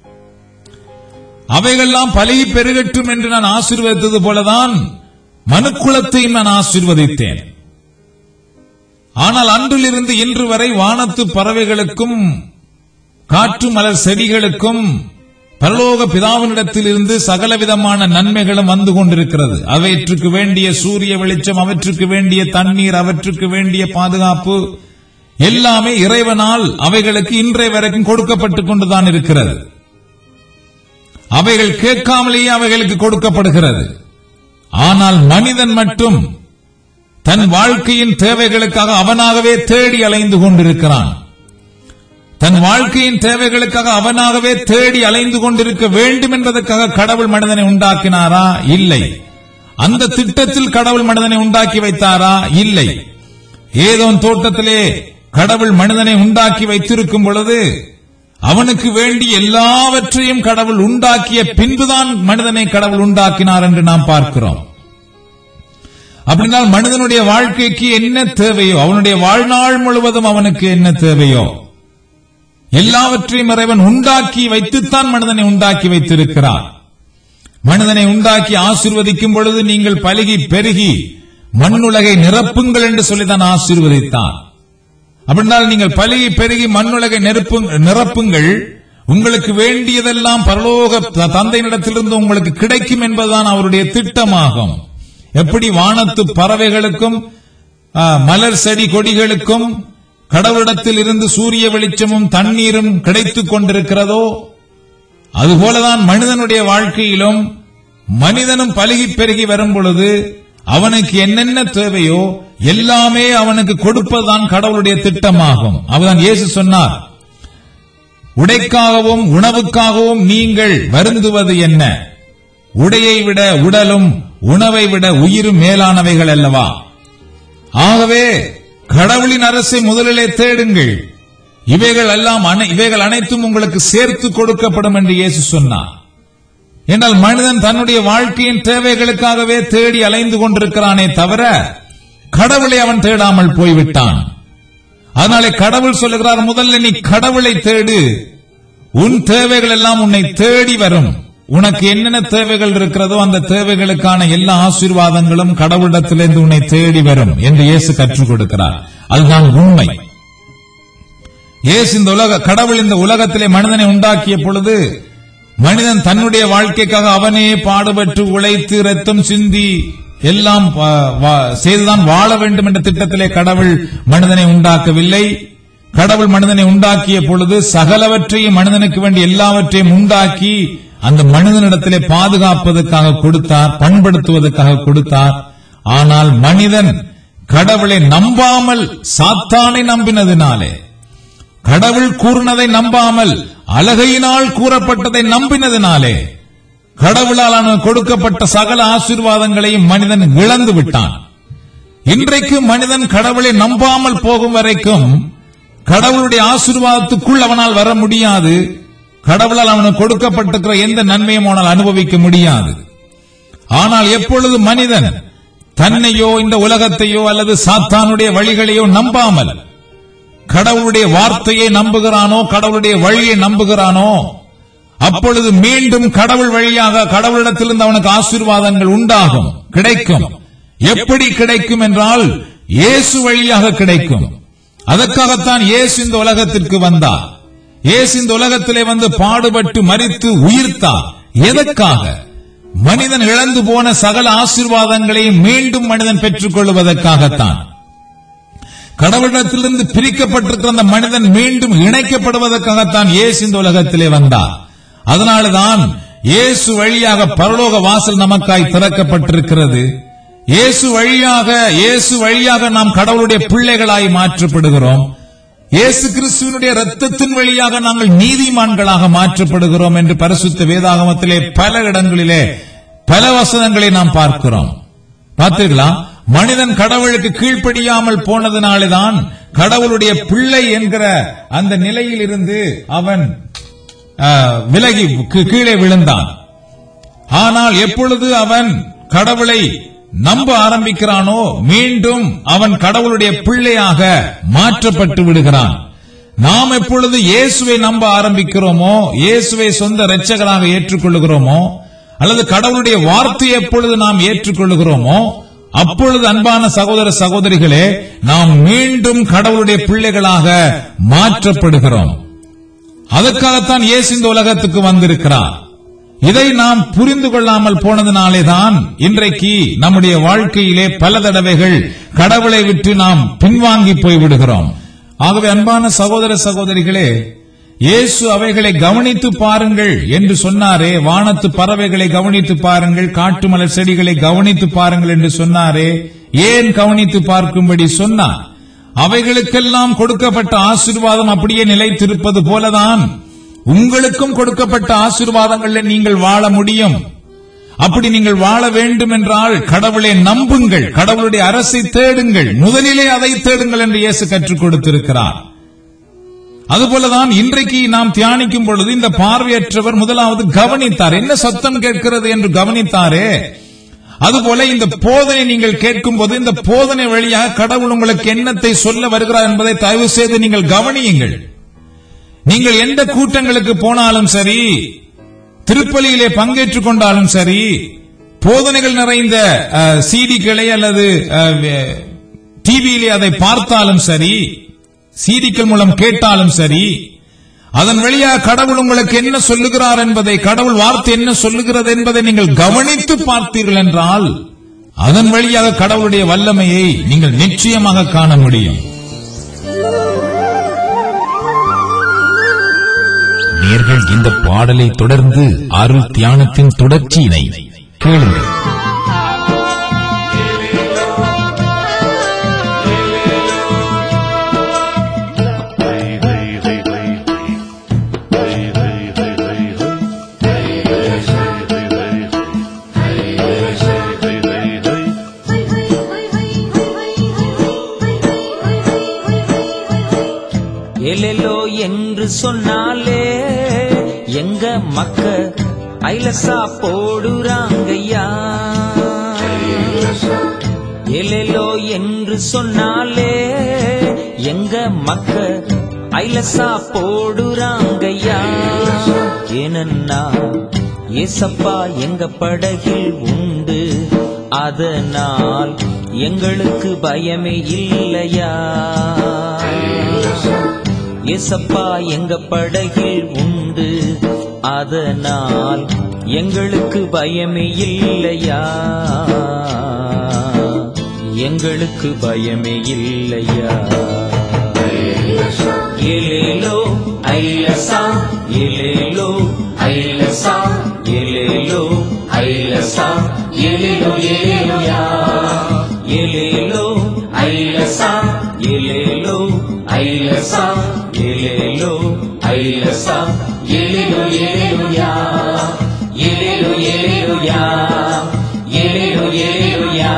அவைகள்லாம் பலகி பெருகட்டும் என்று நான் ஆசீர்வதித்தது போலதான் மனுக்குலத்தையும் நான் ஆசீர்வதித்தேன் ஆனால் அன்றிலிருந்து இன்று வரை வானத்து பறவைகளுக்கும் காற்று மலர் செடிகளுக்கும் பரலோக பிதாவினிடத்திலிருந்து சகலவிதமான நன்மைகளும் வந்து கொண்டிருக்கிறது அவற்றுக்கு வேண்டிய சூரிய வெளிச்சம் அவற்றுக்கு வேண்டிய தண்ணீர் அவற்றுக்கு வேண்டிய பாதுகாப்பு எல்லாமே இறைவனால் அவைகளுக்கு இன்றைய வரைக்கும் கொடுக்கப்பட்டுக் கொண்டுதான் இருக்கிறது அவைகள் கேட்காமலேயே அவைகளுக்கு கொடுக்கப்படுகிறது ஆனால் மனிதன் மட்டும் தன் வாழ்க்கையின் தேவைகளுக்காக அவனாகவே தேடி அலைந்து கொண்டிருக்கிறான் தன் வாழ்க்கையின் தேவைகளுக்காக அவனாகவே தேடி அலைந்து கொண்டிருக்க வேண்டும் என்பதற்காக கடவுள் மனிதனை உண்டாக்கினாரா இல்லை அந்த திட்டத்தில் கடவுள் மனிதனை உண்டாக்கி வைத்தாரா இல்லை ஏதோ தோட்டத்திலே கடவுள் மனிதனை உண்டாக்கி வைத்திருக்கும் பொழுது அவனுக்கு வேண்டி எல்லாவற்றையும் கடவுள் உண்டாக்கிய பின்புதான் மனிதனை கடவுள் உண்டாக்கினார் என்று நாம் பார்க்கிறோம் அப்படினால் மனிதனுடைய வாழ்க்கைக்கு என்ன தேவையோ அவனுடைய வாழ்நாள் முழுவதும் அவனுக்கு என்ன தேவையோ எல்லாவற்றையும் இறைவன் உண்டாக்கி வைத்துத்தான் மனிதனை உண்டாக்கி வைத்திருக்கிறார் மனிதனை உண்டாக்கி ஆசீர்வதிக்கும் பொழுது நீங்கள் பலுகி பெருகி மண்ணுலகை நிரப்புங்கள் என்று சொல்லிதான் ஆசீர்வதித்தார் அப்படின்னால் நீங்கள் பலுகி பெருகி மண்ணுலகை நிரப்பு- நிரப்புங்கள் உங்களுக்கு வேண்டியதெல்லாம் பரலோக த- தந்தையினிடத்திலிருந்து உங்களுக்கு கிடைக்கும் என்பதுதான் அவருடைய திட்டமாகும் எப்படி வானத்து பறவைகளுக்கும் ஆ, மலர் செடி கொடிகளுக்கும் கடவுளிடத்தில் இருந்து சூரிய வெளிச்சமும் தண்ணீரும் கிடைத்துக் கொண்டிருக்கிறதோ அதுபோலதான் மனிதனுடைய வாழ்க்கையிலும் மனிதனும் பலுகி பெருகி வரும் பொழுது அவனுக்கு என்னென்ன தேவையோ எல்லாமே அவனுக்கு கொடுப்பதுதான் கடவுளுடைய திட்டமாகும் அவதான் இயேசு சொன்னார் உடைக்காகவும் உணவுக்காகவும் நீங்கள் வருந்துவது என்ன உடையை விட உடலும் உணவை விட உயிரும் மேலானவைகள் அல்லவா ஆகவே கடவுளின் அரசை முதலிலே தேடுங்கள் இவைகள் எல்லாம் அனை- இவைகள் அனைத்தும் உங்களுக்கு சேர்த்து கொடுக்கப்படும் என்று இயேசு சொன்னார் என்றால் மனிதன் தன்னுடைய வாழ்க்கையின் தேவைகளுக்காகவே தேடி அலைந்து கொண்டிருக்கிறானே தவிர கடவுளை அவன் தேடாமல் போய்விட்டான் அதனாலே கடவுள் சொல்லுகிறார் முதல்ல நீ கடவுளை தேடு உன் தேவைகள் எல்லாம் உன்னை தேடி வரும் உனக்கு என்னென்ன தேவைகள் இருக்கிறதோ அந்த தேவைகளுக்கான எல்லா ஆசீர்வாதங்களும் கடவுளிடத்திலிருந்து உன்னை தேடி வரும் என்று இயேசு கற்றுக் கொடுக்கிறார் அதுதான் உண்மை இயேசு இந்த உலக கடவுள் இந்த உலகத்திலே மனிதனை உண்டாக்கிய பொழுது மனிதன் தன்னுடைய வாழ்க்கைக்காக அவனே பாடுபட்டு உழைத்து ரத்தம் சிந்தி எல்லாம் வா- வா- செய்துதான் வாழ வேண்டும் என்ற திட்டத்திலே கடவுள் மனிதனை உண்டாக்கவில்லை கடவுள் மனிதனை உண்டாக்கிய பொழுது சகலவற்றையும் மனிதனுக்கு வேண்டிய எல்லாவற்றையும் உண்டாக்கி அந்த மனிதனிடத்திலே பாதுகாப்பதற்காக கொடுத்தார் பண்படுத்துவதற்காக கொடுத்தார் ஆனால் மனிதன் கடவுளை நம்பாமல் சாத்தானை நம்பினதினாலே கடவுள் கூறினதை நம்பாமல் அழகையினால் கூறப்பட்டதை நம்பினதினாலே கடவுளால் அவனுக்கு கொடுக்கப்பட்ட சகல ஆசீர்வாதங்களையும் மனிதன் இழந்து விட்டான் இன்றைக்கு மனிதன் கடவுளை நம்பாமல் போகும் வரைக்கும் கடவுளுடைய ஆசீர்வாதத்துக்குள் அவனால் வர முடியாது கடவுளால் அவனுக்கு கொடுக்கப்பட்டிருக்கிற எந்த நன்மையும் அவனால் அனுபவிக்க முடியாது ஆனால் எப்பொழுது மனிதன் தன்னையோ இந்த உலகத்தையோ அல்லது சாத்தானுடைய வழிகளையோ நம்பாமல் கடவுளுடைய வார்த்தையை நம்புகிறானோ கடவுளுடைய வழியை நம்புகிறானோ அப்பொழுது மீண்டும் கடவுள் வழியாக கடவுளிடத்திலிருந்து அவனுக்கு ஆசீர்வாதங்கள் உண்டாகும் கிடைக்கும் எப்படி கிடைக்கும் என்றால் இயேசு வழியாக கிடைக்கும் அதற்காகத்தான் இயேசு இந்த உலகத்திற்கு வந்தார் இயேசு இந்த உலகத்திலே வந்து பாடுபட்டு மரித்து உயிர்த்தார் எதற்காக மனிதன் இழந்து போன சகல ஆசீர்வாதங்களையும் மீண்டும் மனிதன் பெற்றுக் கொள்வதற்காகத்தான் கடவுளிடத்திலிருந்து பிரிக்கப்பட்டிருக்கிற அந்த மனிதன் மீண்டும் இணைக்கப்படுவதற்காகத்தான் இயேசு இந்த உலகத்திலே வந்தார் அதனால்தான் இயேசு வழியாக பரலோக வாசல் நமக்காய் திறக்கப்பட்டிருக்கிறது இயேசு வழியாக இயேசு வழியாக நாம் கடவுளுடைய பிள்ளைகளாய் மாற்றப்படுகிறோம் இயேசு கிறிஸ்துவனுடைய ரத்தத்தின் வழியாக நாங்கள் நீதிமான்களாக மாற்றப்படுகிறோம் என்று பரிசுத்த வேதாகமத்திலே பல இடங்களிலே பல வசனங்களை நாம் பார்க்கிறோம் பார்த்தீர்களா மனிதன் கடவுளுக்கு கீழ்ப்படியாமல் போனதினாலேதான் கடவுளுடைய பிள்ளை என்கிற அந்த நிலையில் இருந்து அவன் ஆ, விலகி கீ- கீழே விழுந்தான் ஆனால் எப்பொழுது அவன் கடவுளை நம்ப ஆரம்பிக்கிறானோ மீண்டும் அவன் கடவுளுடைய பிள்ளையாக மாற்றப்பட்டு விடுகிறான் நாம் எப்பொழுது இயேசுவை நம்ப ஆரம்பிக்கிறோமோ இயேசுவை சொந்த இரட்சகராக ஏற்றுக்கொள்ளுகிறோமோ அல்லது கடவுளுடைய வார்த்தையை எப்பொழுது நாம் ஏற்றுக்கொள்ளுகிறோமோ அப்பொழுது அன்பான சகோதர சகோதரிகளே நாம் மீண்டும் கடவுளுடைய பிள்ளைகளாக மாற்றப்படுகிறோம் அதற்காகத்தான் இயேசு இந்த உலகத்துக்கு வந்திருக்கிறார் இதை நாம் புரிந்து கொள்ளாமல் போனதினாலேதான் இன்றைக்கு நம்முடைய வாழ்க்கையிலே பல தடவைகள் கடவுளை விட்டு நாம் பின்வாங்கி போய்விடுகிறோம் ஆகவே அன்பான சகோதர சகோதரிகளே இயேசு அவைகளை கவனித்து பாருங்கள் என்று சொன்னாரே வானத்து பறவைகளை கவனித்து பாருங்கள் காட்டு மலர் செடிகளை கவனித்து பாருங்கள் என்று சொன்னாரே ஏன் கவனித்து பார்க்கும்படி சொன்னார் அவைகளுக்கெல்லாம் கொடுக்கப்பட்ட ஆசீர்வாதம் அப்படியே நிலைத்திருப்பது போலதான் உங்களுக்கும் கொடுக்கப்பட்ட ஆசீர்வாதங்களில் நீங்கள் வாழ முடியும் அப்படி நீங்கள் வாழ வேண்டும் என்றால் கடவுளை நம்புங்கள் கடவுளுடைய அரசை தேடுங்கள் முதலிலே அதை தேடுங்கள் என்று இயேசு கற்றுக் கொடுத்திருக்கிறார் அதுபோலதான் இன்றைக்கு நாம் தியானிக்கும் பொழுது இந்த பார்வையற்றவர் முதலாவது கவனித்தார் என்ன சத்தம் கேட்கிறது என்று கவனித்தாரே அதுபோல இந்த போதனை நீங்கள் கேட்கும் போது இந்த போதனை வழியாக கடவுள் உங்களுக்கு என்னத்தை சொல்ல வருகிறார் என்பதை தயவு செய்து நீங்கள் கவனியுங்கள் நீங்கள் எந்த கூட்டங்களுக்கு போனாலும் சரி திருப்பலியிலே பங்கேற்றுக் கொண்டாலும் சரி போதனைகள் நிறைந்த சீடிகளை அல்லது டிவியிலே அதை பார்த்தாலும் சரி சீடிக்கள் மூலம் கேட்டாலும் சரி அதன் வழியாக கடவுள் உங்களுக்கு என்ன சொல்லுகிறார் என்பதை கடவுள் வார்த்தை என்ன சொல்லுகிறது என்பதை நீங்கள் கவனித்து பார்த்தீர்கள் என்றால் அதன் வழியாக கடவுளுடைய வல்லமையை நீங்கள் நிச்சயமாக காண முடியும் நேர்கள் இந்த பாடலை தொடர்ந்து அருள் தியானத்தின் தொடர்ச்சியினை கேளுங்கள் எலெலோ என்று சொன்னாலே எங்க மக்க ஐலசா போடுறாங்கய்யா எலெலோ என்று சொன்னாலே எங்க மக்க ஐலசா போடுறாங்கய்யா ஏனன்னா ஏசப்பா எங்க படகில் உண்டு அதனால் எங்களுக்கு பயமே இல்லையா ஏசப்பா எங்க படகில் உண்டு அதனால் எங்களுக்கு பயமே இல்லையா எங்களுக்கு பயமே இல்லையா எலேலோ ஐலசா எலேலோ ஐலசா எலேலோ ஐலசா எலேலோ எலேலுயா எலேலோ ஐலசா எலேலோ ஐலசா எலேலோ ஐலசா எலேலோ எலேலுயா எலேலோ எலேலுயா எலேலோ எலேலுயா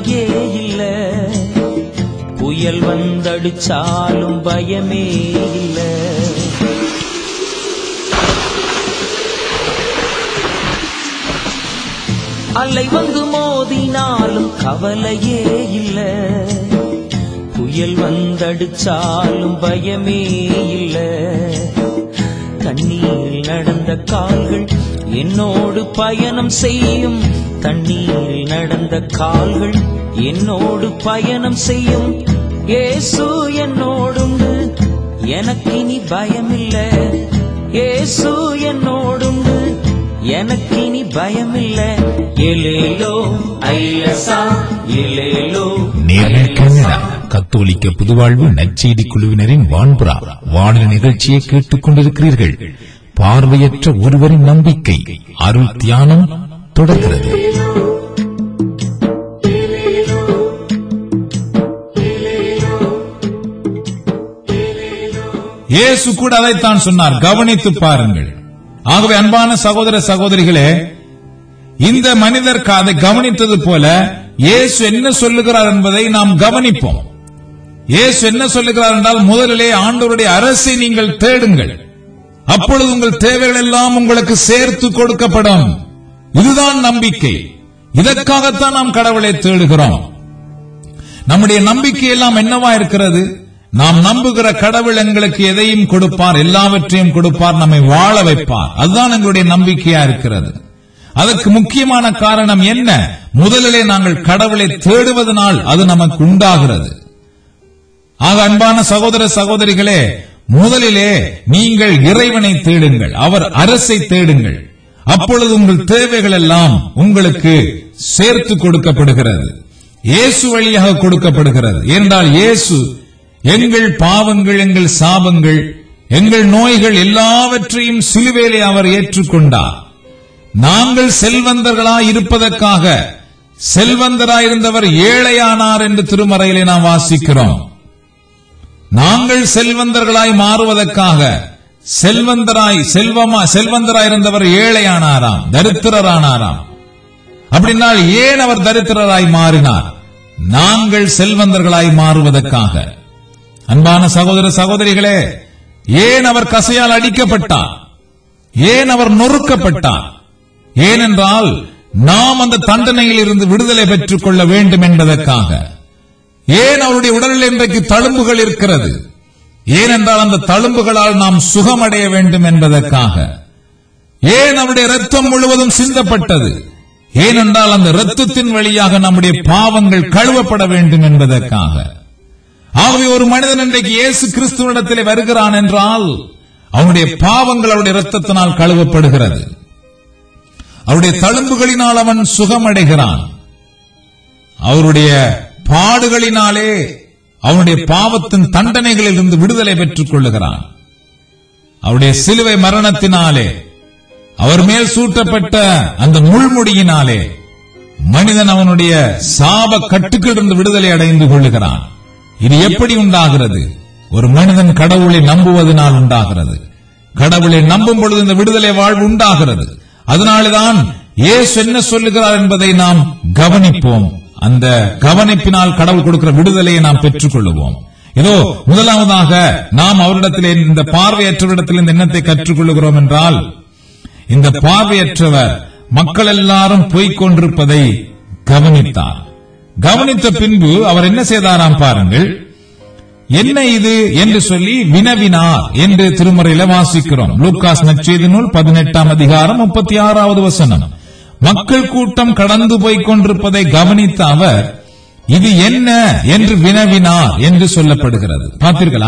கவலையே இல்ல புயல் வந்தடிச்சாலும் பயமே இல்ல அலை வந்து மோதினாலும் கவலையே இல்ல புயல் வந்தடிச்சாலும் பயமே இல்ல தண்ணீரில் நடந்த கால்கள் என்னோடு பயணம் செய்யும் தண்ணீரில் நடந்த கால்கள் என்னோடு பயணம் செய்யும் இயேசு என்னோடுண்டு எனக்கு இனி பயமில்ல இயேசு என்னோடுண்டு எனக்கு இனி பயமில்ல எலேலோ ஐலசா எலேலோ நேரில் கனடா கத்தோலிக்க புதுவாழ்வு நற்செய்தி குழுவினரின் வான்புறா வானொலி நிகழ்ச்சியை கேட்டுக் கொண்டிருக்கிறீர்கள் பார்வையற்ற ஒருவரின் நம்பிக்கை அருள் தியானம் தொடர்கிறது இயேசு கூட அதைத்தான் சொன்னார் கவனித்து பாருங்கள் ஆகவே அன்பான சகோதர சகோதரிகளே இந்த மனிதர் அதை கவனித்தது போல இயேசு என்ன சொல்லுகிறார் என்பதை நாம் கவனிப்போம் இயேசு என்ன சொல்லுகிறார் என்றால் முதலிலே ஆண்டவருடைய அரசை நீங்கள் தேடுங்கள் அப்பொழுது உங்கள் தேவைகள் எல்லாம் உங்களுக்கு சேர்த்து கொடுக்கப்படும் இதுதான் நம்பிக்கை இதற்காகத்தான் நாம் கடவுளை தேடுகிறோம் நம்முடைய நம்பிக்கை எல்லாம் என்னவா இருக்கிறது நாம் நம்புகிற கடவுள் எங்களுக்கு எதையும் கொடுப்பார் எல்லாவற்றையும் கொடுப்பார் நம்மை வாழ வைப்பார் அதுதான் எங்களுடைய நம்பிக்கையா இருக்கிறது அதற்கு முக்கியமான காரணம் என்ன முதலிலே நாங்கள் கடவுளை தேடுவதனால் அது நமக்கு உண்டாகிறது ஆக அன்பான சகோதர சகோதரிகளே முதலிலே நீங்கள் இறைவனை தேடுங்கள் அவர் அரசை தேடுங்கள் அப்பொழுது உங்கள் தேவைகள் எல்லாம் உங்களுக்கு சேர்த்து கொடுக்கப்படுகிறது இயேசு வழியாக கொடுக்கப்படுகிறது ஏனென்றால் இயேசு எங்கள் பாவங்கள் எங்கள் சாபங்கள் எங்கள் நோய்கள் எல்லாவற்றையும் சிலுவேலே அவர் ஏற்றுக்கொண்டார் நாங்கள் செல்வந்தர்களாய் இருப்பதற்காக செல்வந்தராயிருந்தவர் ஏழையானார் என்று திருமறையிலே நாம் வாசிக்கிறோம் நாங்கள் செல்வந்தர்களாய் மாறுவதற்காக செல்வந்தராய் செல்வமா செல்வந்தராயிருந்தவர் ஏழையானாராம் தரித்திரரானாராம் அப்படின்னால் ஏன் அவர் தரித்திரராய் மாறினார் நாங்கள் செல்வந்தர்களாய் மாறுவதற்காக அன்பான சகோதர சகோதரிகளே ஏன் அவர் கசையால் அடிக்கப்பட்டார் ஏன் அவர் நொறுக்கப்பட்டார் ஏனென்றால் நாம் அந்த தண்டனையில் இருந்து விடுதலை பெற்றுக் கொள்ள வேண்டும் என்பதற்காக ஏன் அவருடைய உடலில் இன்றைக்கு தழும்புகள் இருக்கிறது ஏனென்றால் அந்த தழும்புகளால் நாம் சுகமடைய வேண்டும் என்பதற்காக ஏன் அவருடைய ரத்தம் முழுவதும் சிந்தப்பட்டது ஏனென்றால் அந்த இரத்தத்தின் வழியாக நம்முடைய பாவங்கள் கழுவப்பட வேண்டும் என்பதற்காக ஆகவே ஒரு மனிதன் இன்றைக்கு இயேசு கிறிஸ்துவனிடத்திலே வருகிறான் என்றால் அவனுடைய பாவங்கள் அவருடைய இரத்தத்தினால் கழுவப்படுகிறது அவருடைய தழும்புகளினால் அவன் சுகமடைகிறான் அவருடைய பாடுகளினாலே அவனுடைய பாவத்தின் தண்டனைகளில் இருந்து விடுதலை பெற்றுக் கொள்ளுகிறான் அவருடைய சிலுவை மரணத்தினாலே அவர் மேல் சூட்டப்பட்ட அந்த முள்முடியினாலே மனிதன் அவனுடைய சாப கட்டுக்கிலிருந்து விடுதலை அடைந்து கொள்ளுகிறான் இது எப்படி உண்டாகிறது ஒரு மனிதன் கடவுளை நம்புவதனால் உண்டாகிறது கடவுளை நம்பும் பொழுது இந்த விடுதலை வாழ்வு உண்டாகிறது அதனால்தான் இயேசு என்ன சொல்லுகிறார் என்பதை நாம் கவனிப்போம் அந்த கவனிப்பினால் கடவுள் கொடுக்கிற விடுதலையை நாம் பெற்றுக் கொள்ளுவோம் இதோ முதலாவதாக நாம் அவரிடத்திலே இந்த பார்வையற்றவரிடத்தில் இந்த எண்ணத்தை கற்றுக்கொள்ளுகிறோம் என்றால் இந்த பார்வையற்றவர் மக்கள் எல்லாரும் போய்க் கொண்டிருப்பதை கவனித்தார் கவனித்த பின்பு அவர் என்ன செய்தாராம் பாருங்கள் என்ன இது என்று சொல்லி வினவினார் என்று திருமறையில வாசிக்கிறோம் லூக்காஸ் நற்செய்தி நூல் பதினெட்டாம் அதிகாரம் முப்பத்தி ஆறாவது வசனம் மக்கள் கூட்டம் கடந்து போய்க் கொண்டிருப்பதை கவனித்த அவர் இது என்ன என்று வினவினார் என்று சொல்லப்படுகிறது பார்த்தீர்களா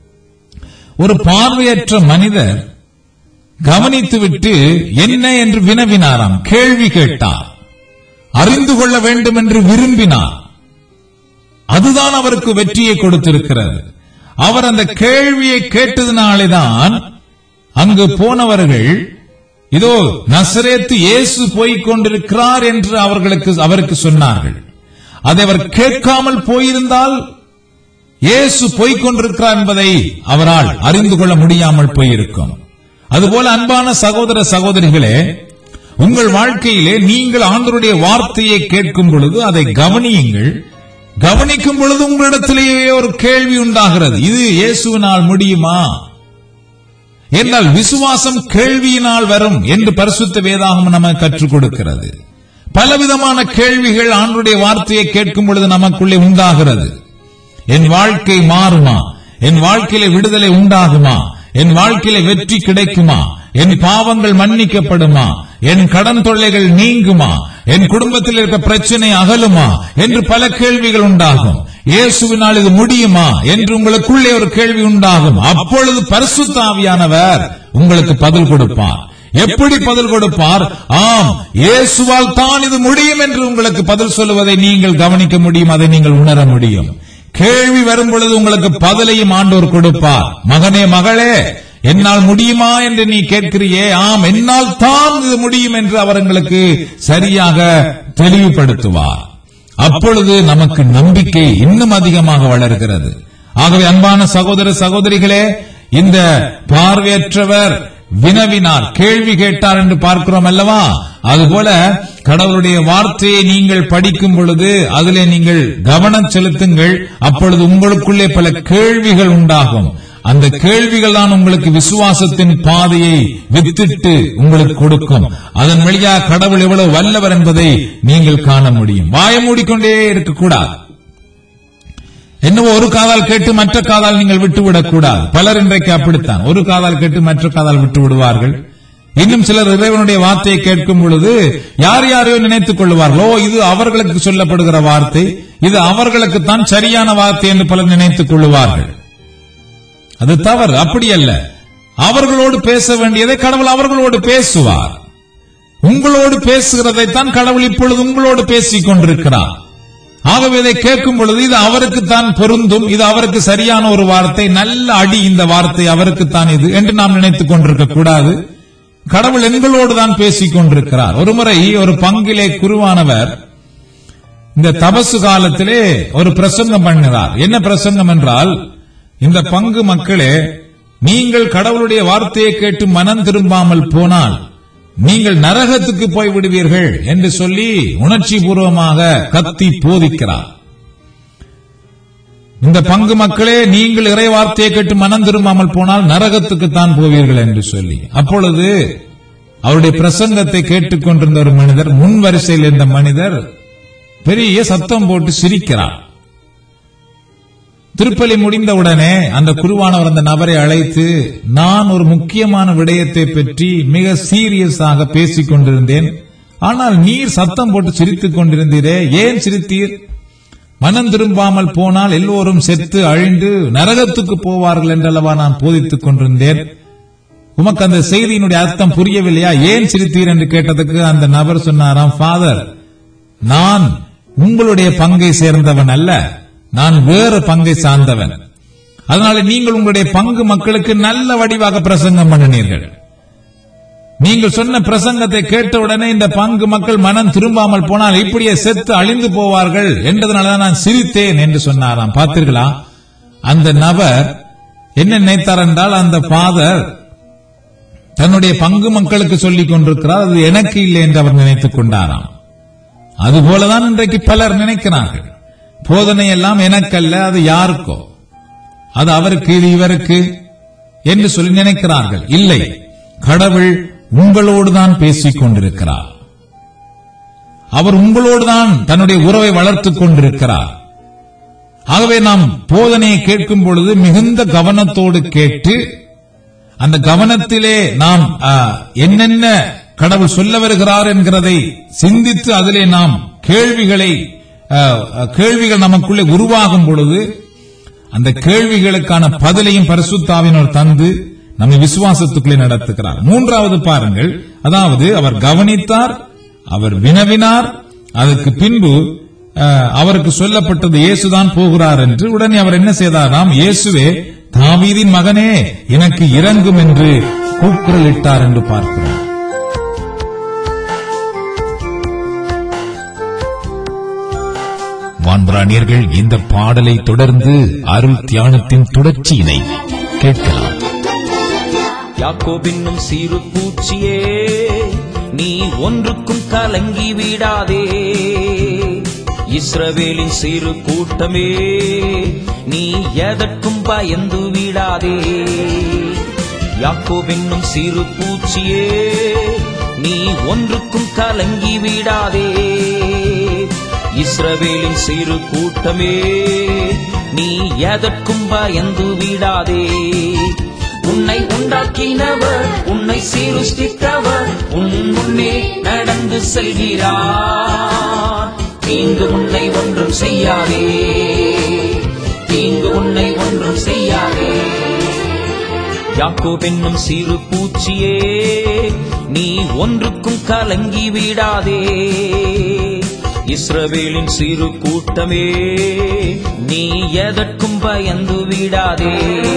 ஒரு பார்வையற்ற மனிதர் கவனித்துவிட்டு என்ன என்று வினவினாராம் கேள்வி கேட்டார் அறிந்து கொள்ள வேண்டும் என்று விரும்பினார் அதுதான் அவருக்கு வெற்றியை கொடுத்திருக்கிறது அவர் அந்த கேள்வியை கேட்டதினாலேதான் அங்கு போனவர்கள் இதோ நசரேத்து இயேசு போய்க் கொண்டிருக்கிறார் என்று அவர்களுக்கு அவருக்கு சொன்னார்கள் அதை அவர் கேட்காமல் போயிருந்தால் இயேசு போய்க் கொண்டிருக்கிறார் என்பதை அவரால் அறிந்து கொள்ள முடியாமல் போயிருக்கும் அதுபோல அன்பான சகோதர சகோதரிகளே உங்கள் வாழ்க்கையிலே நீங்கள் ஆண்டவருடைய வார்த்தையை கேட்கும் பொழுது அதை கவனியுங்கள் கவனிக்கும் பொழுது உங்களிடத்திலேயே ஒரு கேள்வி உண்டாகிறது இது இயேசுவினால் முடியுமா என்றால் விசுவாசம் கேள்வியினால் வரும் என்று பரிசுத்த வேதாகம் நமக்கு கற்றுக் கொடுக்கிறது பலவிதமான கேள்விகள் ஆண்டுடைய வார்த்தையை கேட்கும் பொழுது நமக்குள்ளே உண்டாகிறது என் வாழ்க்கை மாறுமா என் வாழ்க்கையில விடுதலை உண்டாகுமா என் வாழ்க்கையில வெற்றி கிடைக்குமா என் பாவங்கள் மன்னிக்கப்படுமா என் கடன் தொல்லைகள் நீங்குமா என் குடும்பத்தில் இருக்க பிரச்சனை அகலுமா என்று பல கேள்விகள் உண்டாகும் இயேசுவினால் இது முடியுமா என்று உங்களுக்குள்ளே ஒரு கேள்வி உண்டாகும் அப்பொழுது பரிசுத்தாவியானவர் உங்களுக்கு பதில் கொடுப்பார் எப்படி பதில் கொடுப்பார் ஆம் இயேசுவால் தான் இது முடியும் என்று உங்களுக்கு பதில் சொல்லுவதை நீங்கள் கவனிக்க முடியும் அதை நீங்கள் உணர முடியும் கேள்வி வரும் பொழுது உங்களுக்கு பதிலையும் ஆண்டோர் கொடுப்பார் மகனே மகளே என்னால் முடியுமா என்று நீ கேட்கிறியே ஆம் என்னால் தான் இது முடியும் என்று அவர் உங்களுக்கு சரியாக தெளிவுபடுத்துவார் அப்பொழுது நமக்கு நம்பிக்கை இன்னும் அதிகமாக வளர்கிறது ஆகவே அன்பான சகோதர சகோதரிகளே இந்த பார்வையற்றவர் வினவினார் கேள்வி கேட்டார் என்று பார்க்கிறோம் அல்லவா அதுபோல கடவுளுடைய வார்த்தையை நீங்கள் படிக்கும் பொழுது அதிலே நீங்கள் கவனம் செலுத்துங்கள் அப்பொழுது உங்களுக்குள்ளே பல கேள்விகள் உண்டாகும் அந்த கேள்விகள் தான் உங்களுக்கு விசுவாசத்தின் பாதையை வித்திட்டு உங்களுக்கு கொடுக்கும் அதன் வழியாக கடவுள் எவ்வளவு வல்லவர் என்பதை நீங்கள் காண முடியும் வாய மூடிக்கொண்டே இருக்கக்கூடாது என்னவோ ஒரு காதால் கேட்டு மற்ற காதால் நீங்கள் விட்டுவிடக் கூடாது பலர் இன்றைக்கு அப்படித்தான் ஒரு காதால் கேட்டு மற்ற காதால் விட்டு விடுவார்கள் இன்னும் சிலர் இறைவனுடைய வார்த்தையை கேட்கும் பொழுது யார் யாரையோ நினைத்துக் கொள்வார்களோ இது அவர்களுக்கு சொல்லப்படுகிற வார்த்தை இது அவர்களுக்குத்தான் சரியான வார்த்தை என்று பலர் நினைத்துக் கொள்வார்கள் அது தவறு அப்படி அல்ல அவர்களோடு பேச வேண்டியதை கடவுள் அவர்களோடு பேசுவார் உங்களோடு பேசுகிறதைத்தான் கடவுள் இப்பொழுது உங்களோடு பேசிக் கொண்டிருக்கிறார் ஆகவே இதை கேட்கும் பொழுது இது அவருக்குத்தான் பொருந்தும் இது அவருக்கு சரியான ஒரு வார்த்தை நல்ல அடி இந்த வார்த்தை அவருக்குத்தான் இது என்று நாம் நினைத்துக் கொண்டிருக்க கூடாது கடவுள் எங்களோடு தான் பேசிக் கொண்டிருக்கிறார் ஒருமுறை ஒரு பங்கிலே குருவானவர் இந்த தபசு காலத்திலே ஒரு பிரசங்கம் பண்ணுகிறார் என்ன பிரசங்கம் என்றால் இந்த பங்கு மக்களே நீங்கள் கடவுளுடைய வார்த்தையை கேட்டு மனம் திரும்பாமல் போனால் நீங்கள் நரகத்துக்கு போய் விடுவீர்கள் என்று சொல்லி உணர்ச்சி பூர்வமாக கத்தி போதிக்கிறார் இந்த பங்கு மக்களே நீங்கள் இறை வார்த்தையை கேட்டு மனம் திரும்பாமல் போனால் நரகத்துக்கு தான் போவீர்கள் என்று சொல்லி அப்பொழுது அவருடைய பிரசங்கத்தை கேட்டுக்கொண்டிருந்த ஒரு மனிதர் முன் வரிசையில் இருந்த மனிதர் பெரிய சத்தம் போட்டு சிரிக்கிறார் திருப்பலி முடிந்தவுடனே அந்த குருவானவர் அந்த நபரை அழைத்து நான் ஒரு முக்கியமான விடயத்தை பற்றி மிக சீரியஸாக பேசிக் கொண்டிருந்தேன் ஆனால் நீர் சத்தம் போட்டு சிரித்துக் கொண்டிருந்தீரே ஏன் சிரித்தீர் மனம் திரும்பாமல் போனால் எல்லோரும் செத்து அழிந்து நரகத்துக்கு போவார்கள் என்றல்லவா நான் போதித்துக் கொண்டிருந்தேன் உமக்கு அந்த செய்தியினுடைய அர்த்தம் புரியவில்லையா ஏன் சிரித்தீர் என்று கேட்டதுக்கு அந்த நபர் சொன்னாராம் ஃபாதர் நான் உங்களுடைய பங்கை சேர்ந்தவன் அல்ல நான் வேறு பங்கை சார்ந்தவன் அதனால நீங்கள் உங்களுடைய பங்கு மக்களுக்கு நல்ல வடிவாக பிரசங்கம் பண்ணினீர்கள் நீங்கள் சொன்ன பிரசங்கத்தை கேட்டவுடனே இந்த பங்கு மக்கள் மனம் திரும்பாமல் போனால் இப்படியே செத்து அழிந்து போவார்கள் என்றதுனாலதான் நான் சிரித்தேன் என்று சொன்னாராம் பார்த்தீர்களா அந்த நபர் என்ன நினைத்தார் என்றால் அந்த ஃபாதர் தன்னுடைய பங்கு மக்களுக்கு சொல்லிக் கொண்டிருக்கிறார் அது எனக்கு இல்லை என்று அவர் நினைத்துக் கொண்டாராம் அதுபோலதான் இன்றைக்கு பலர் நினைக்கிறார்கள் போதனை எல்லாம் எனக்கல்ல அது யாருக்கோ அது அவருக்கு இது இவருக்கு என்று சொல்லி நினைக்கிறார்கள் இல்லை கடவுள் உங்களோடு தான் பேசிக் கொண்டிருக்கிறார் அவர் உங்களோடு தான் தன்னுடைய உறவை வளர்த்துக் கொண்டிருக்கிறார் ஆகவே நாம் போதனையை கேட்கும் பொழுது மிகுந்த கவனத்தோடு கேட்டு அந்த கவனத்திலே நாம் ஆ, என்னென்ன கடவுள் சொல்ல வருகிறார் என்கிறதை சிந்தித்து அதிலே நாம் கேள்விகளை ஆ, ஆ, கேள்விகள் நமக்குள்ளே உருவாகும் பொழுது அந்த கேள்விகளுக்கான பதிலையும் பரிசுத்தாவினர் தந்து நம்மை விசுவாசத்துக்குள்ளே நடத்துகிறார் மூன்றாவது பாருங்கள் அதாவது அவர் கவனித்தார் அவர் வினவினார் அதற்கு பின்பு அஹ், அவருக்கு சொல்லப்பட்டது இயேசுதான் போகிறார் என்று உடனே அவர் என்ன செய்தாராம் இயேசுவே தாவீதின் மகனே எனக்கு இறங்கும் என்று கூக்குரலிட்டார் என்று பார்க்கிறோம் வான்பராணியர்கள் இந்த பாடலை தொடர்ந்து அருள் தியானத்தின் தொடர்ச்சியினை கேட்கலாம் யாக்கோபின்னும் சிறு பூச்சியே நீ ஒன்றுக்கும் கலங்கி விடாதே இஸ்ரவேலின் சிறு கூட்டமே நீ எதற்கும் பயந்து விடாதே யாக்கோவென்னும் சிறு பூச்சியே நீ ஒன்றுக்கும் கலங்கி விடாதே இஸ்ரவேலின் சிறு கூட்டமே நீ எதற்கும் பயந்து விடாதே உன்னை உண்டாக்கினவர் உன்னை சீருஷ்டித்தவர் உன் முன்னே நடந்து செல்கிறார் தீங்கு உன்னை ஒன்றும் செய்யாதே தீங்கு உன்னை ஒன்றும் செய்யாதே யாக்கோபென்னும் சிறு பூச்சியே நீ ஒன்றுக்கும் கலங்கி விடாதே இஸ்ரவேலின் சிறு கூட்டமே நீ எதற்கும் பயந்து விடாதே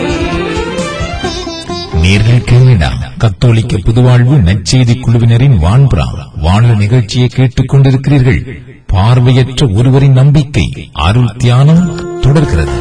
நேர்கள் கேள்விடா கத்தோலிக்க புதுவாழ்வு நற்செய்தி குழுவினரின் வான்புறா வானொலி நிகழ்ச்சியை கேட்டுக் கொண்டிருக்கிறீர்கள் பார்வையற்ற ஒருவரின் நம்பிக்கை அருள் தியானம் தொடர்கிறது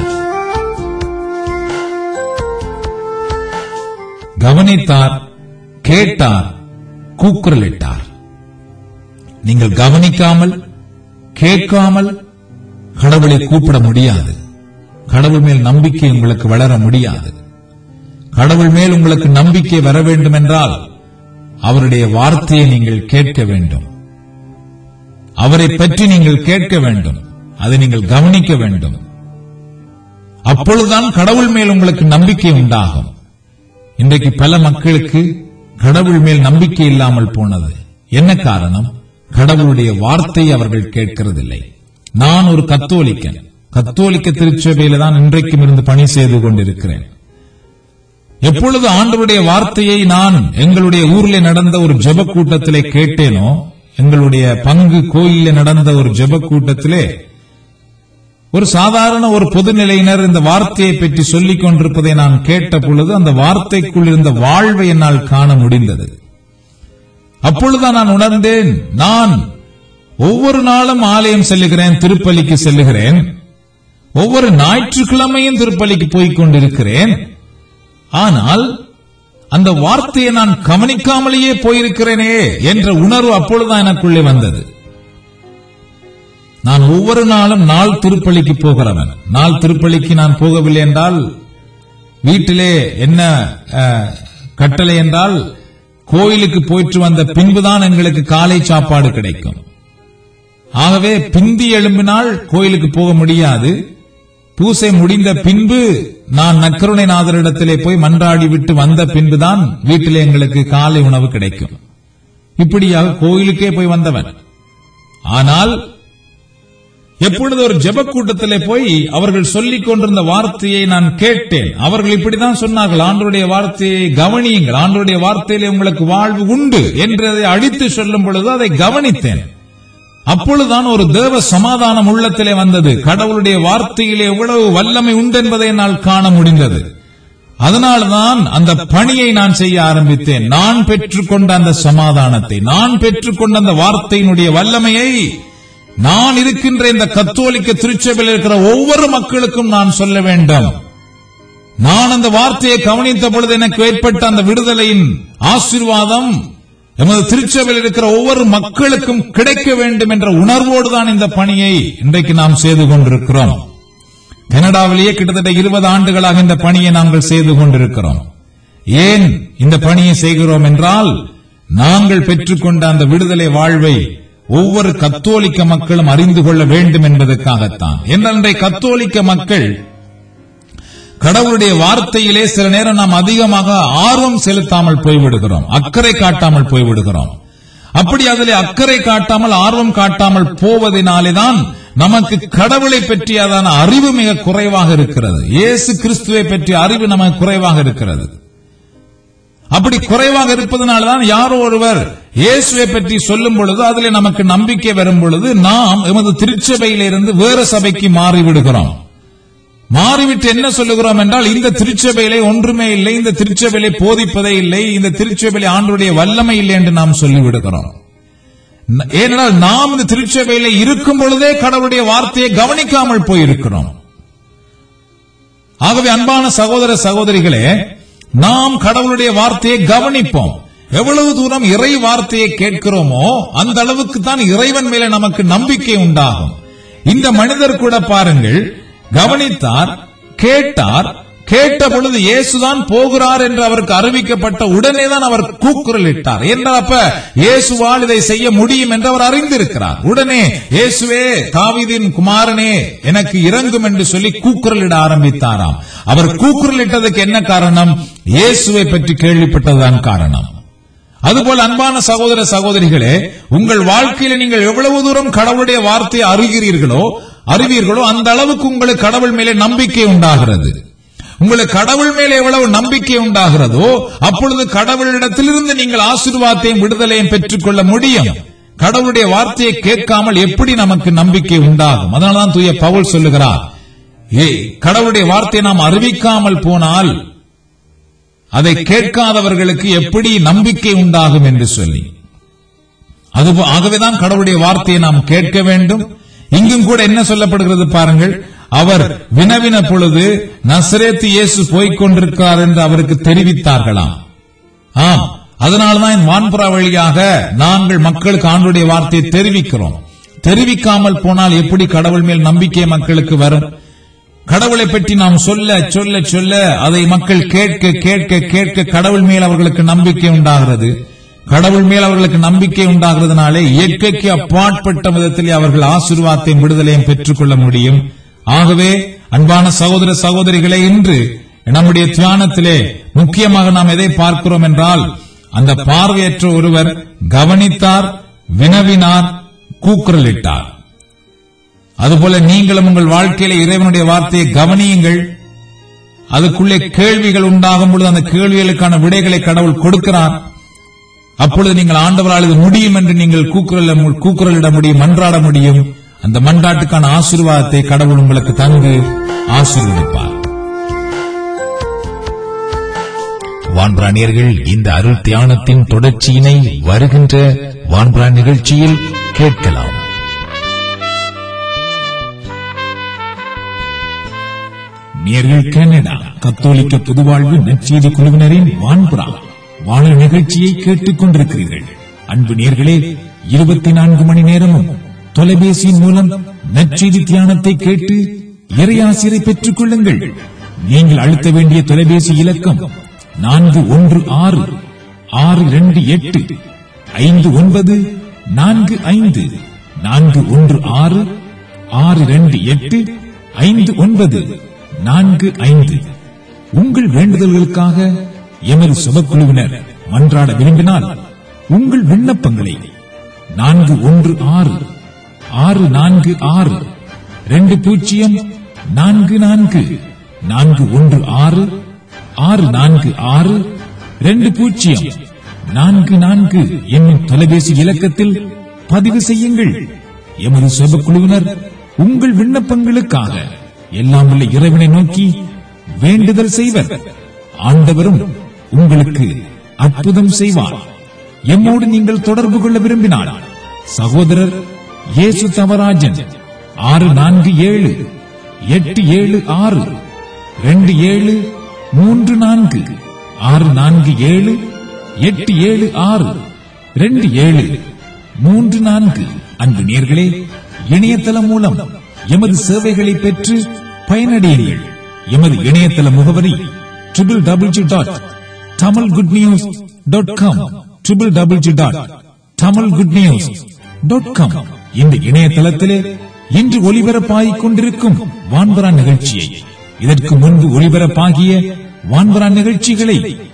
கவனித்தார் கேட்டார் கூக்குரலிட்டார் நீங்கள் கவனிக்காமல் கேட்காமல் கடவுளை கூப்பிட முடியாது கடவுள் மேல் நம்பிக்கை உங்களுக்கு வளர முடியாது கடவுள் மேல் உங்களுக்கு நம்பிக்கை வர வேண்டும் என்றால் அவருடைய வார்த்தையை நீங்கள் கேட்க வேண்டும் அவரை பற்றி நீங்கள் கேட்க வேண்டும் அதை நீங்கள் கவனிக்க வேண்டும் அப்பொழுதுதான் கடவுள் மேல் உங்களுக்கு நம்பிக்கை உண்டாகும் இன்றைக்கு பல மக்களுக்கு கடவுள் மேல் நம்பிக்கை இல்லாமல் போனது என்ன காரணம் கடவுளுடைய வார்த்தையை அவர்கள் கேட்கிறதில்லை நான் ஒரு கத்தோலிக்கன் கத்தோலிக்க திருச்சபையில தான் இன்றைக்கும் இருந்து பணி செய்து கொண்டிருக்கிறேன் எப்பொழுது ஆண்டவருடைய வார்த்தையை நான் எங்களுடைய ஊரில் நடந்த ஒரு ஜெப கூட்டத்திலே கேட்டேனோ எங்களுடைய பங்கு கோயிலில் நடந்த ஒரு ஜெப கூட்டத்திலே ஒரு சாதாரண ஒரு பொதுநிலையினர் இந்த வார்த்தையை பற்றி சொல்லிக் கொண்டிருப்பதை நான் கேட்ட பொழுது அந்த வார்த்தைக்குள் இருந்த வாழ்வை என்னால் காண முடிந்தது அப்பொழுதுதான் நான் உணர்ந்தேன் நான் ஒவ்வொரு நாளும் ஆலயம் செல்லுகிறேன் திருப்பலிக்கு செல்லுகிறேன் ஒவ்வொரு ஞாயிற்றுக்கிழமையும் திருப்பலிக்கு போய்க் கொண்டிருக்கிறேன் ஆனால் அந்த வார்த்தையை நான் கவனிக்காமலேயே போயிருக்கிறேனே என்ற உணர்வு அப்பொழுதுதான் எனக்குள்ளே வந்தது நான் ஒவ்வொரு நாளும் நாள் திருப்பலிக்கு போகிறவன் நாள் திருப்பலிக்கு நான் போகவில்லை என்றால் வீட்டிலே என்ன அஹ், கட்டளை என்றால் கோயிலுக்கு போயிட்டு வந்த பின்புதான் எங்களுக்கு காலை சாப்பாடு கிடைக்கும் ஆகவே பிந்தி எழும்பினால் கோயிலுக்கு போக முடியாது பூசை முடிந்த பின்பு நான் நக்கருணை நாதரிடத்திலே போய் மன்றாடி விட்டு வந்த பின்புதான் வீட்டிலே எங்களுக்கு காலை உணவு கிடைக்கும் இப்படியாக கோயிலுக்கே போய் வந்தவன் ஆனால் எப்பொழுது ஒரு ஜெப கூட்டத்திலே போய் அவர்கள் சொல்லிக் கொண்டிருந்த வார்த்தையை நான் கேட்டேன் அவர்கள் இப்படித்தான் சொன்னார்கள் ஆண்டருடைய வார்த்தையை கவனியுங்கள் ஆண்டருடைய வார்த்தையிலே உங்களுக்கு வாழ்வு உண்டு என்று அதை அடித்து சொல்லும் பொழுது அதை கவனித்தேன் அப்பொழுதுதான் ஒரு தேவ சமாதானம் உள்ளத்திலே வந்தது கடவுளுடைய வார்த்தையிலே எவ்வளவு வல்லமை உண்டு என்பதை என்னால் காண முடிந்தது அதனால்தான் அந்த பணியை நான் செய்ய ஆரம்பித்தேன் நான் பெற்றுக்கொண்ட அந்த சமாதானத்தை நான் பெற்றுக்கொண்ட அந்த வார்த்தையினுடைய வல்லமையை நான் இருக்கின்ற இந்த கத்தோலிக்க திருச்சபையில் இருக்கிற ஒவ்வொரு மக்களுக்கும் நான் சொல்ல வேண்டும் நான் அந்த வார்த்தையை கவனித்த பொழுது எனக்கு ஏற்பட்ட அந்த விடுதலையின் ஆசீர்வாதம் எமது திருச்சபையில் இருக்கிற ஒவ்வொரு மக்களுக்கும் கிடைக்க வேண்டும் என்ற உணர்வோடு தான் இந்த பணியை இன்றைக்கு நாம் செய்து கொண்டிருக்கிறோம் கனடாவிலேயே கிட்டத்தட்ட இருபது ஆண்டுகளாக இந்த பணியை நாங்கள் செய்து கொண்டிருக்கிறோம் ஏன் இந்த பணியை செய்கிறோம் என்றால் நாங்கள் பெற்றுக்கொண்ட அந்த விடுதலை வாழ்வை ஒவ்வொரு கத்தோலிக்க மக்களும் அறிந்து கொள்ள வேண்டும் என்பதற்காகத்தான் என்றால் இன்றைய கத்தோலிக்க மக்கள் கடவுளுடைய வார்த்தையிலே சில நேரம் நாம் அதிகமாக ஆர்வம் செலுத்தாமல் போய்விடுகிறோம் அக்கறை காட்டாமல் போய்விடுகிறோம் அப்படி அதிலே அக்கறை காட்டாமல் ஆர்வம் காட்டாமல் போவதனாலேதான் நமக்கு கடவுளை பற்றியதான அறிவு மிக குறைவாக இருக்கிறது இயேசு கிறிஸ்துவை பற்றிய அறிவு நமக்கு குறைவாக இருக்கிறது அப்படி குறைவாக இருப்பதனால்தான் யாரோ ஒருவர் இயேசுவை பற்றி சொல்லும் பொழுது அதிலே நமக்கு நம்பிக்கை வரும் பொழுது நாம் எமது திருச்சபையிலிருந்து வேறு சபைக்கு மாறிவிடுகிறோம் மாறிவிட்டு என்ன சொல்லுகிறோம் என்றால் இந்த திருச்சபையிலே ஒன்றுமே இல்லை இந்த திருச்சபையிலே போதிப்பதே இல்லை இந்த திருச்சபையிலே ஆண்டுடைய வல்லமை இல்லை என்று நாம் சொல்லிவிடுகிறோம் ந- ஏனென்றால் நாம் இந்த திருச்சபையிலே இருக்கும் பொழுதே கடவுளுடைய வார்த்தையை கவனிக்காமல் போயிருக்கிறோம் ஆகவே அன்பான சகோதர சகோதரிகளே நாம் கடவுளுடைய வார்த்தையை கவனிப்போம் எவ்வளவு தூரம் இறை வார்த்தையை கேட்கிறோமோ அந்த அளவுக்கு தான் இறைவன் மேல நமக்கு நம்பிக்கை உண்டாகும் இந்த மனிதர் கூட பாருங்கள் கவனித்தார் கேட்டார் கேட்ட பொழுது இயேசுதான் போகிறார் என்று அவருக்கு அறிவிக்கப்பட்ட உடனே தான் அவர் கூக்குரலிட்டார் என்றால் அப்ப இயேசுவால் இதை செய்ய முடியும் என்று அவர் அறிந்திருக்கிறார் உடனே இயேசுவே தாவீதின் குமாரனே எனக்கு இறங்கும் என்று சொல்லி கூக்குரலிட ஆரம்பித்தாராம் அவர் கூக்குரலிட்டதுக்கு என்ன காரணம் இயேசுவை பற்றி கேள்விப்பட்டதுதான் காரணம் அதுபோல் அன்பான சகோதர சகோதரிகளே உங்கள் வாழ்க்கையில நீங்கள் எவ்வளவு தூரம் கடவுளுடைய வார்த்தையை அறிகிறீர்களோ அறிவீர்களோ அந்த அளவுக்கு உங்களுக்கு கடவுள் மேலே நம்பிக்கை உண்டாகிறது உங்களுக்கு கடவுள் மேலே எவ்வளவு நம்பிக்கை உண்டாகிறதோ அப்பொழுது கடவுளிடத்திலிருந்து நீங்கள் ஆசீர்வாதத்தையும் விடுதலையும் பெற்றுக்கொள்ள முடியும் கடவுளுடைய வார்த்தையை கேட்காமல் எப்படி நமக்கு நம்பிக்கை உண்டாகும் அதனால்தான் தூய பவுல் சொல்லுகிறார் ஏ கடவுளுடைய வார்த்தையை நாம் அறிவிக்காமல் போனால் அதை கேட்காதவர்களுக்கு எப்படி நம்பிக்கை உண்டாகும் என்று சொல்லி அது ஆகவேதான் கடவுளுடைய வார்த்தையை நாம் கேட்க வேண்டும் இங்கும் கூட என்ன சொல்லப்படுகிறது பாருங்கள் அவர் வினவின பொழுது நசரேத்து இயேசு போய்க் கொண்டிருக்கிறார் என்று அவருக்கு தெரிவித்தார்களாம் ஆம் அதனால்தான் இந்த வான்புறா வழியாக நாங்கள் மக்களுக்கு ஆண்டுடைய வார்த்தையை தெரிவிக்கிறோம் தெரிவிக்காமல் போனால் எப்படி கடவுள் மேல் நம்பிக்கை மக்களுக்கு வரும் கடவுளை பற்றி நாம் சொல்ல சொல்ல சொல்ல அதை மக்கள் கேட்க கேட்க கேட்க கடவுள் மேல் அவர்களுக்கு நம்பிக்கை உண்டாகிறது கடவுள் மேல் அவர்களுக்கு நம்பிக்கை உண்டாகிறதுனாலே இயற்கைக்கு அப்பாற்பட்ட விதத்திலே அவர்கள் ஆசீர்வாதத்தையும் விடுதலையும் பெற்றுக்கொள்ள முடியும் ஆகவே அன்பான சகோதர சகோதரிகளே இன்று நம்முடைய தியானத்திலே முக்கியமாக நாம் எதை பார்க்கிறோம் என்றால் அந்த பார்வையற்ற ஒருவர் கவனித்தார் வினவினார் கூக்குரலிட்டார் அதுபோல நீங்களும் உங்கள் வாழ்க்கையில இறைவனுடைய வார்த்தையை கவனியுங்கள் அதுக்குள்ளே கேள்விகள் உண்டாகும் பொழுது அந்த கேள்விகளுக்கான விடைகளை கடவுள் கொடுக்கிறார் அப்பொழுது நீங்கள் ஆண்டவரால் இது முடியும் என்று நீங்கள் கூக்குரல கூக்குரலிட முடியும் மன்றாட முடியும் அந்த மன்றாட்டுக்கான ஆசீர்வாதத்தை கடவுள் உங்களுக்கு தந்து ஆசீர்வதிப்பார் வான்பிராணியர்கள் இந்த அருள் தியானத்தின் தொடர்ச்சியினை வருகின்ற வான்புறா நிகழ்ச்சியில் கேட்கலாம் நேர்கள் கனடா கத்தோலிக்க புதுவாழ்வு நற்செய்தி குழுவினரின் வான்புறா வானொலி நிகழ்ச்சியை கேட்டுக் கொண்டிருக்கிறீர்கள் அன்பு நேர்களே இருபத்தி நான்கு மணி நேரமும் தொலைபேசியின் மூலம் நற்செய்தி தியானத்தை கேட்டு இறையாசிரை பெற்றுக் கொள்ளுங்கள் நீங்கள் அழுத்த வேண்டிய தொலைபேசி இலக்கம் நான்கு ஒன்று ஆறு ஆறு இரண்டு எட்டு ஐந்து ஒன்பது நான்கு ஐந்து நான்கு ஒன்று ஆறு ஆறு இரண்டு எட்டு ஐந்து ஒன்பது நான்கு ஐந்து உங்கள் வேண்டுதல்களுக்காக எமது சுபக்குழுவினர் மன்றாட விரும்பினால் உங்கள் விண்ணப்பங்களை நான்கு ஒன்று ஆறு ஆறு நான்கு ஆறு ரெண்டு பூஜ்ஜியம் நான்கு நான்கு நான்கு ஒன்று ஆறு ஆறு நான்கு ஆறு ரெண்டு பூஜ்ஜியம் நான்கு நான்கு என்னும் தொலைபேசி இலக்கத்தில் பதிவு செய்யுங்கள் எமது சுபக்குழுவினர் உங்கள் விண்ணப்பங்களுக்காக எல்லாம் உள்ள இறைவனை நோக்கி வேண்டுதல் செய்வர் ஆண்டவரும் உங்களுக்கு அற்புதம் செய்வார் எம்மோடு நீங்கள் தொடர்பு கொள்ள விரும்பினால் சகோதரர் இயேசு தவராஜன் ஆறு நான்கு ஏழு எட்டு ஏழு ஆறு ரெண்டு ஏழு மூன்று நான்கு ஆறு நான்கு ஏழு எட்டு ஏழு ஆறு ரெண்டு ஏழு மூன்று நான்கு அன்பு நேர்களே இணையதளம் மூலம் எமது சேவைகளை பெற்று பயனடையுங்கள் எமது இணையதள முகவரி triple double dot Tamil good news dot com triple double dot Tamil good news dot com இந்த இணையதளத்திலே இன்று ஒலிபரப்பாகிக் கொண்டிருக்கும் வான்பரா நிகழ்ச்சியை இதற்கு முன்பு ஒலிபரப்பாகிய வான்பரா நிகழ்ச்சிகளை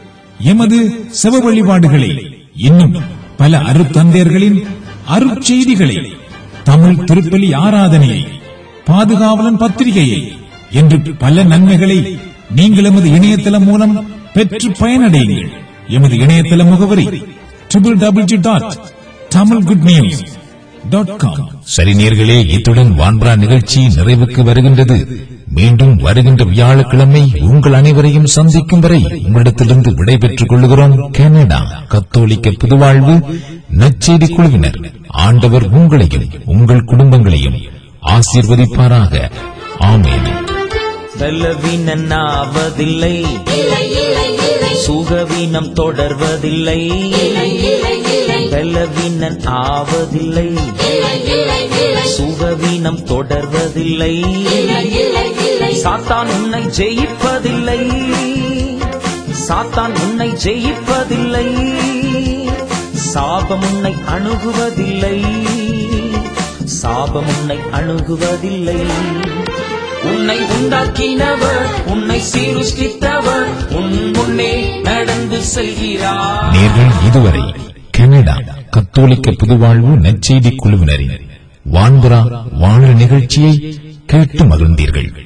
எமது செவ வழிபாடுகளை இன்னும் பல அருத்தந்தையர்களின் அருட்செய்திகளை தமிழ் திருப்பலி ஆராதனையை பாதுகாவலன் பத்திரிகையை என்று பல நன்மைகளை நீங்கள் எமது இணையதளம் மூலம் பெற்று பயனடையுங்கள் எமது இணையதள முகவரி triple double dot Tamil good news dot com சரி நேர்களே இத்துடன் வான்புறா நிகழ்ச்சி நிறைவுக்கு வருகின்றது மீண்டும் வருகின்ற வியாழக்கிழமை உங்கள் அனைவரையும் சந்திக்கும் வரை உங்களிடத்திலிருந்து விடைபெற்றுக் கொள்கிறோம் கனடா கத்தோலிக்க புதுவாழ்வு நற்செய்தி குழுவினர் ஆண்டவர் உங்களையும் உங்கள் குடும்பங்களையும் ஆசீர்வதிப்பாராக ஆமென் பலவீனன் ஆவதில்லை இல்லை இல்லை இல்லை சுகவீனம் தொடர்வதில்லை இல்லை இல்லை இல்லை பலவீனன் ஆவதில்லை இல்லை இல்லை இல்லை சுகவீனம் தொடர்வதில்லை இல்லை இல்லை இல்லை சாத்தான் உன்னை ஜெயிப்பதில்லை சாத்தான் உன்னை ஜெயிப்பதில்லை சாபம் உன்னை அணுகுவதில்லை சாபம் உன்னை அணுகுவதில்லை உன்னை உண்டாக்கினவர் உன்னை சீருஷ்டித்தவர் உன் முன்னே நடந்து செல்கிறார் நேர்கள் இதுவரை கனடா கத்தோலிக்க புதுவாழ்வு நற்செய்தி குழுவினரின் வான்புறா வானொலி நிகழ்ச்சியை கேட்டு மகிழ்ந்தீர்கள்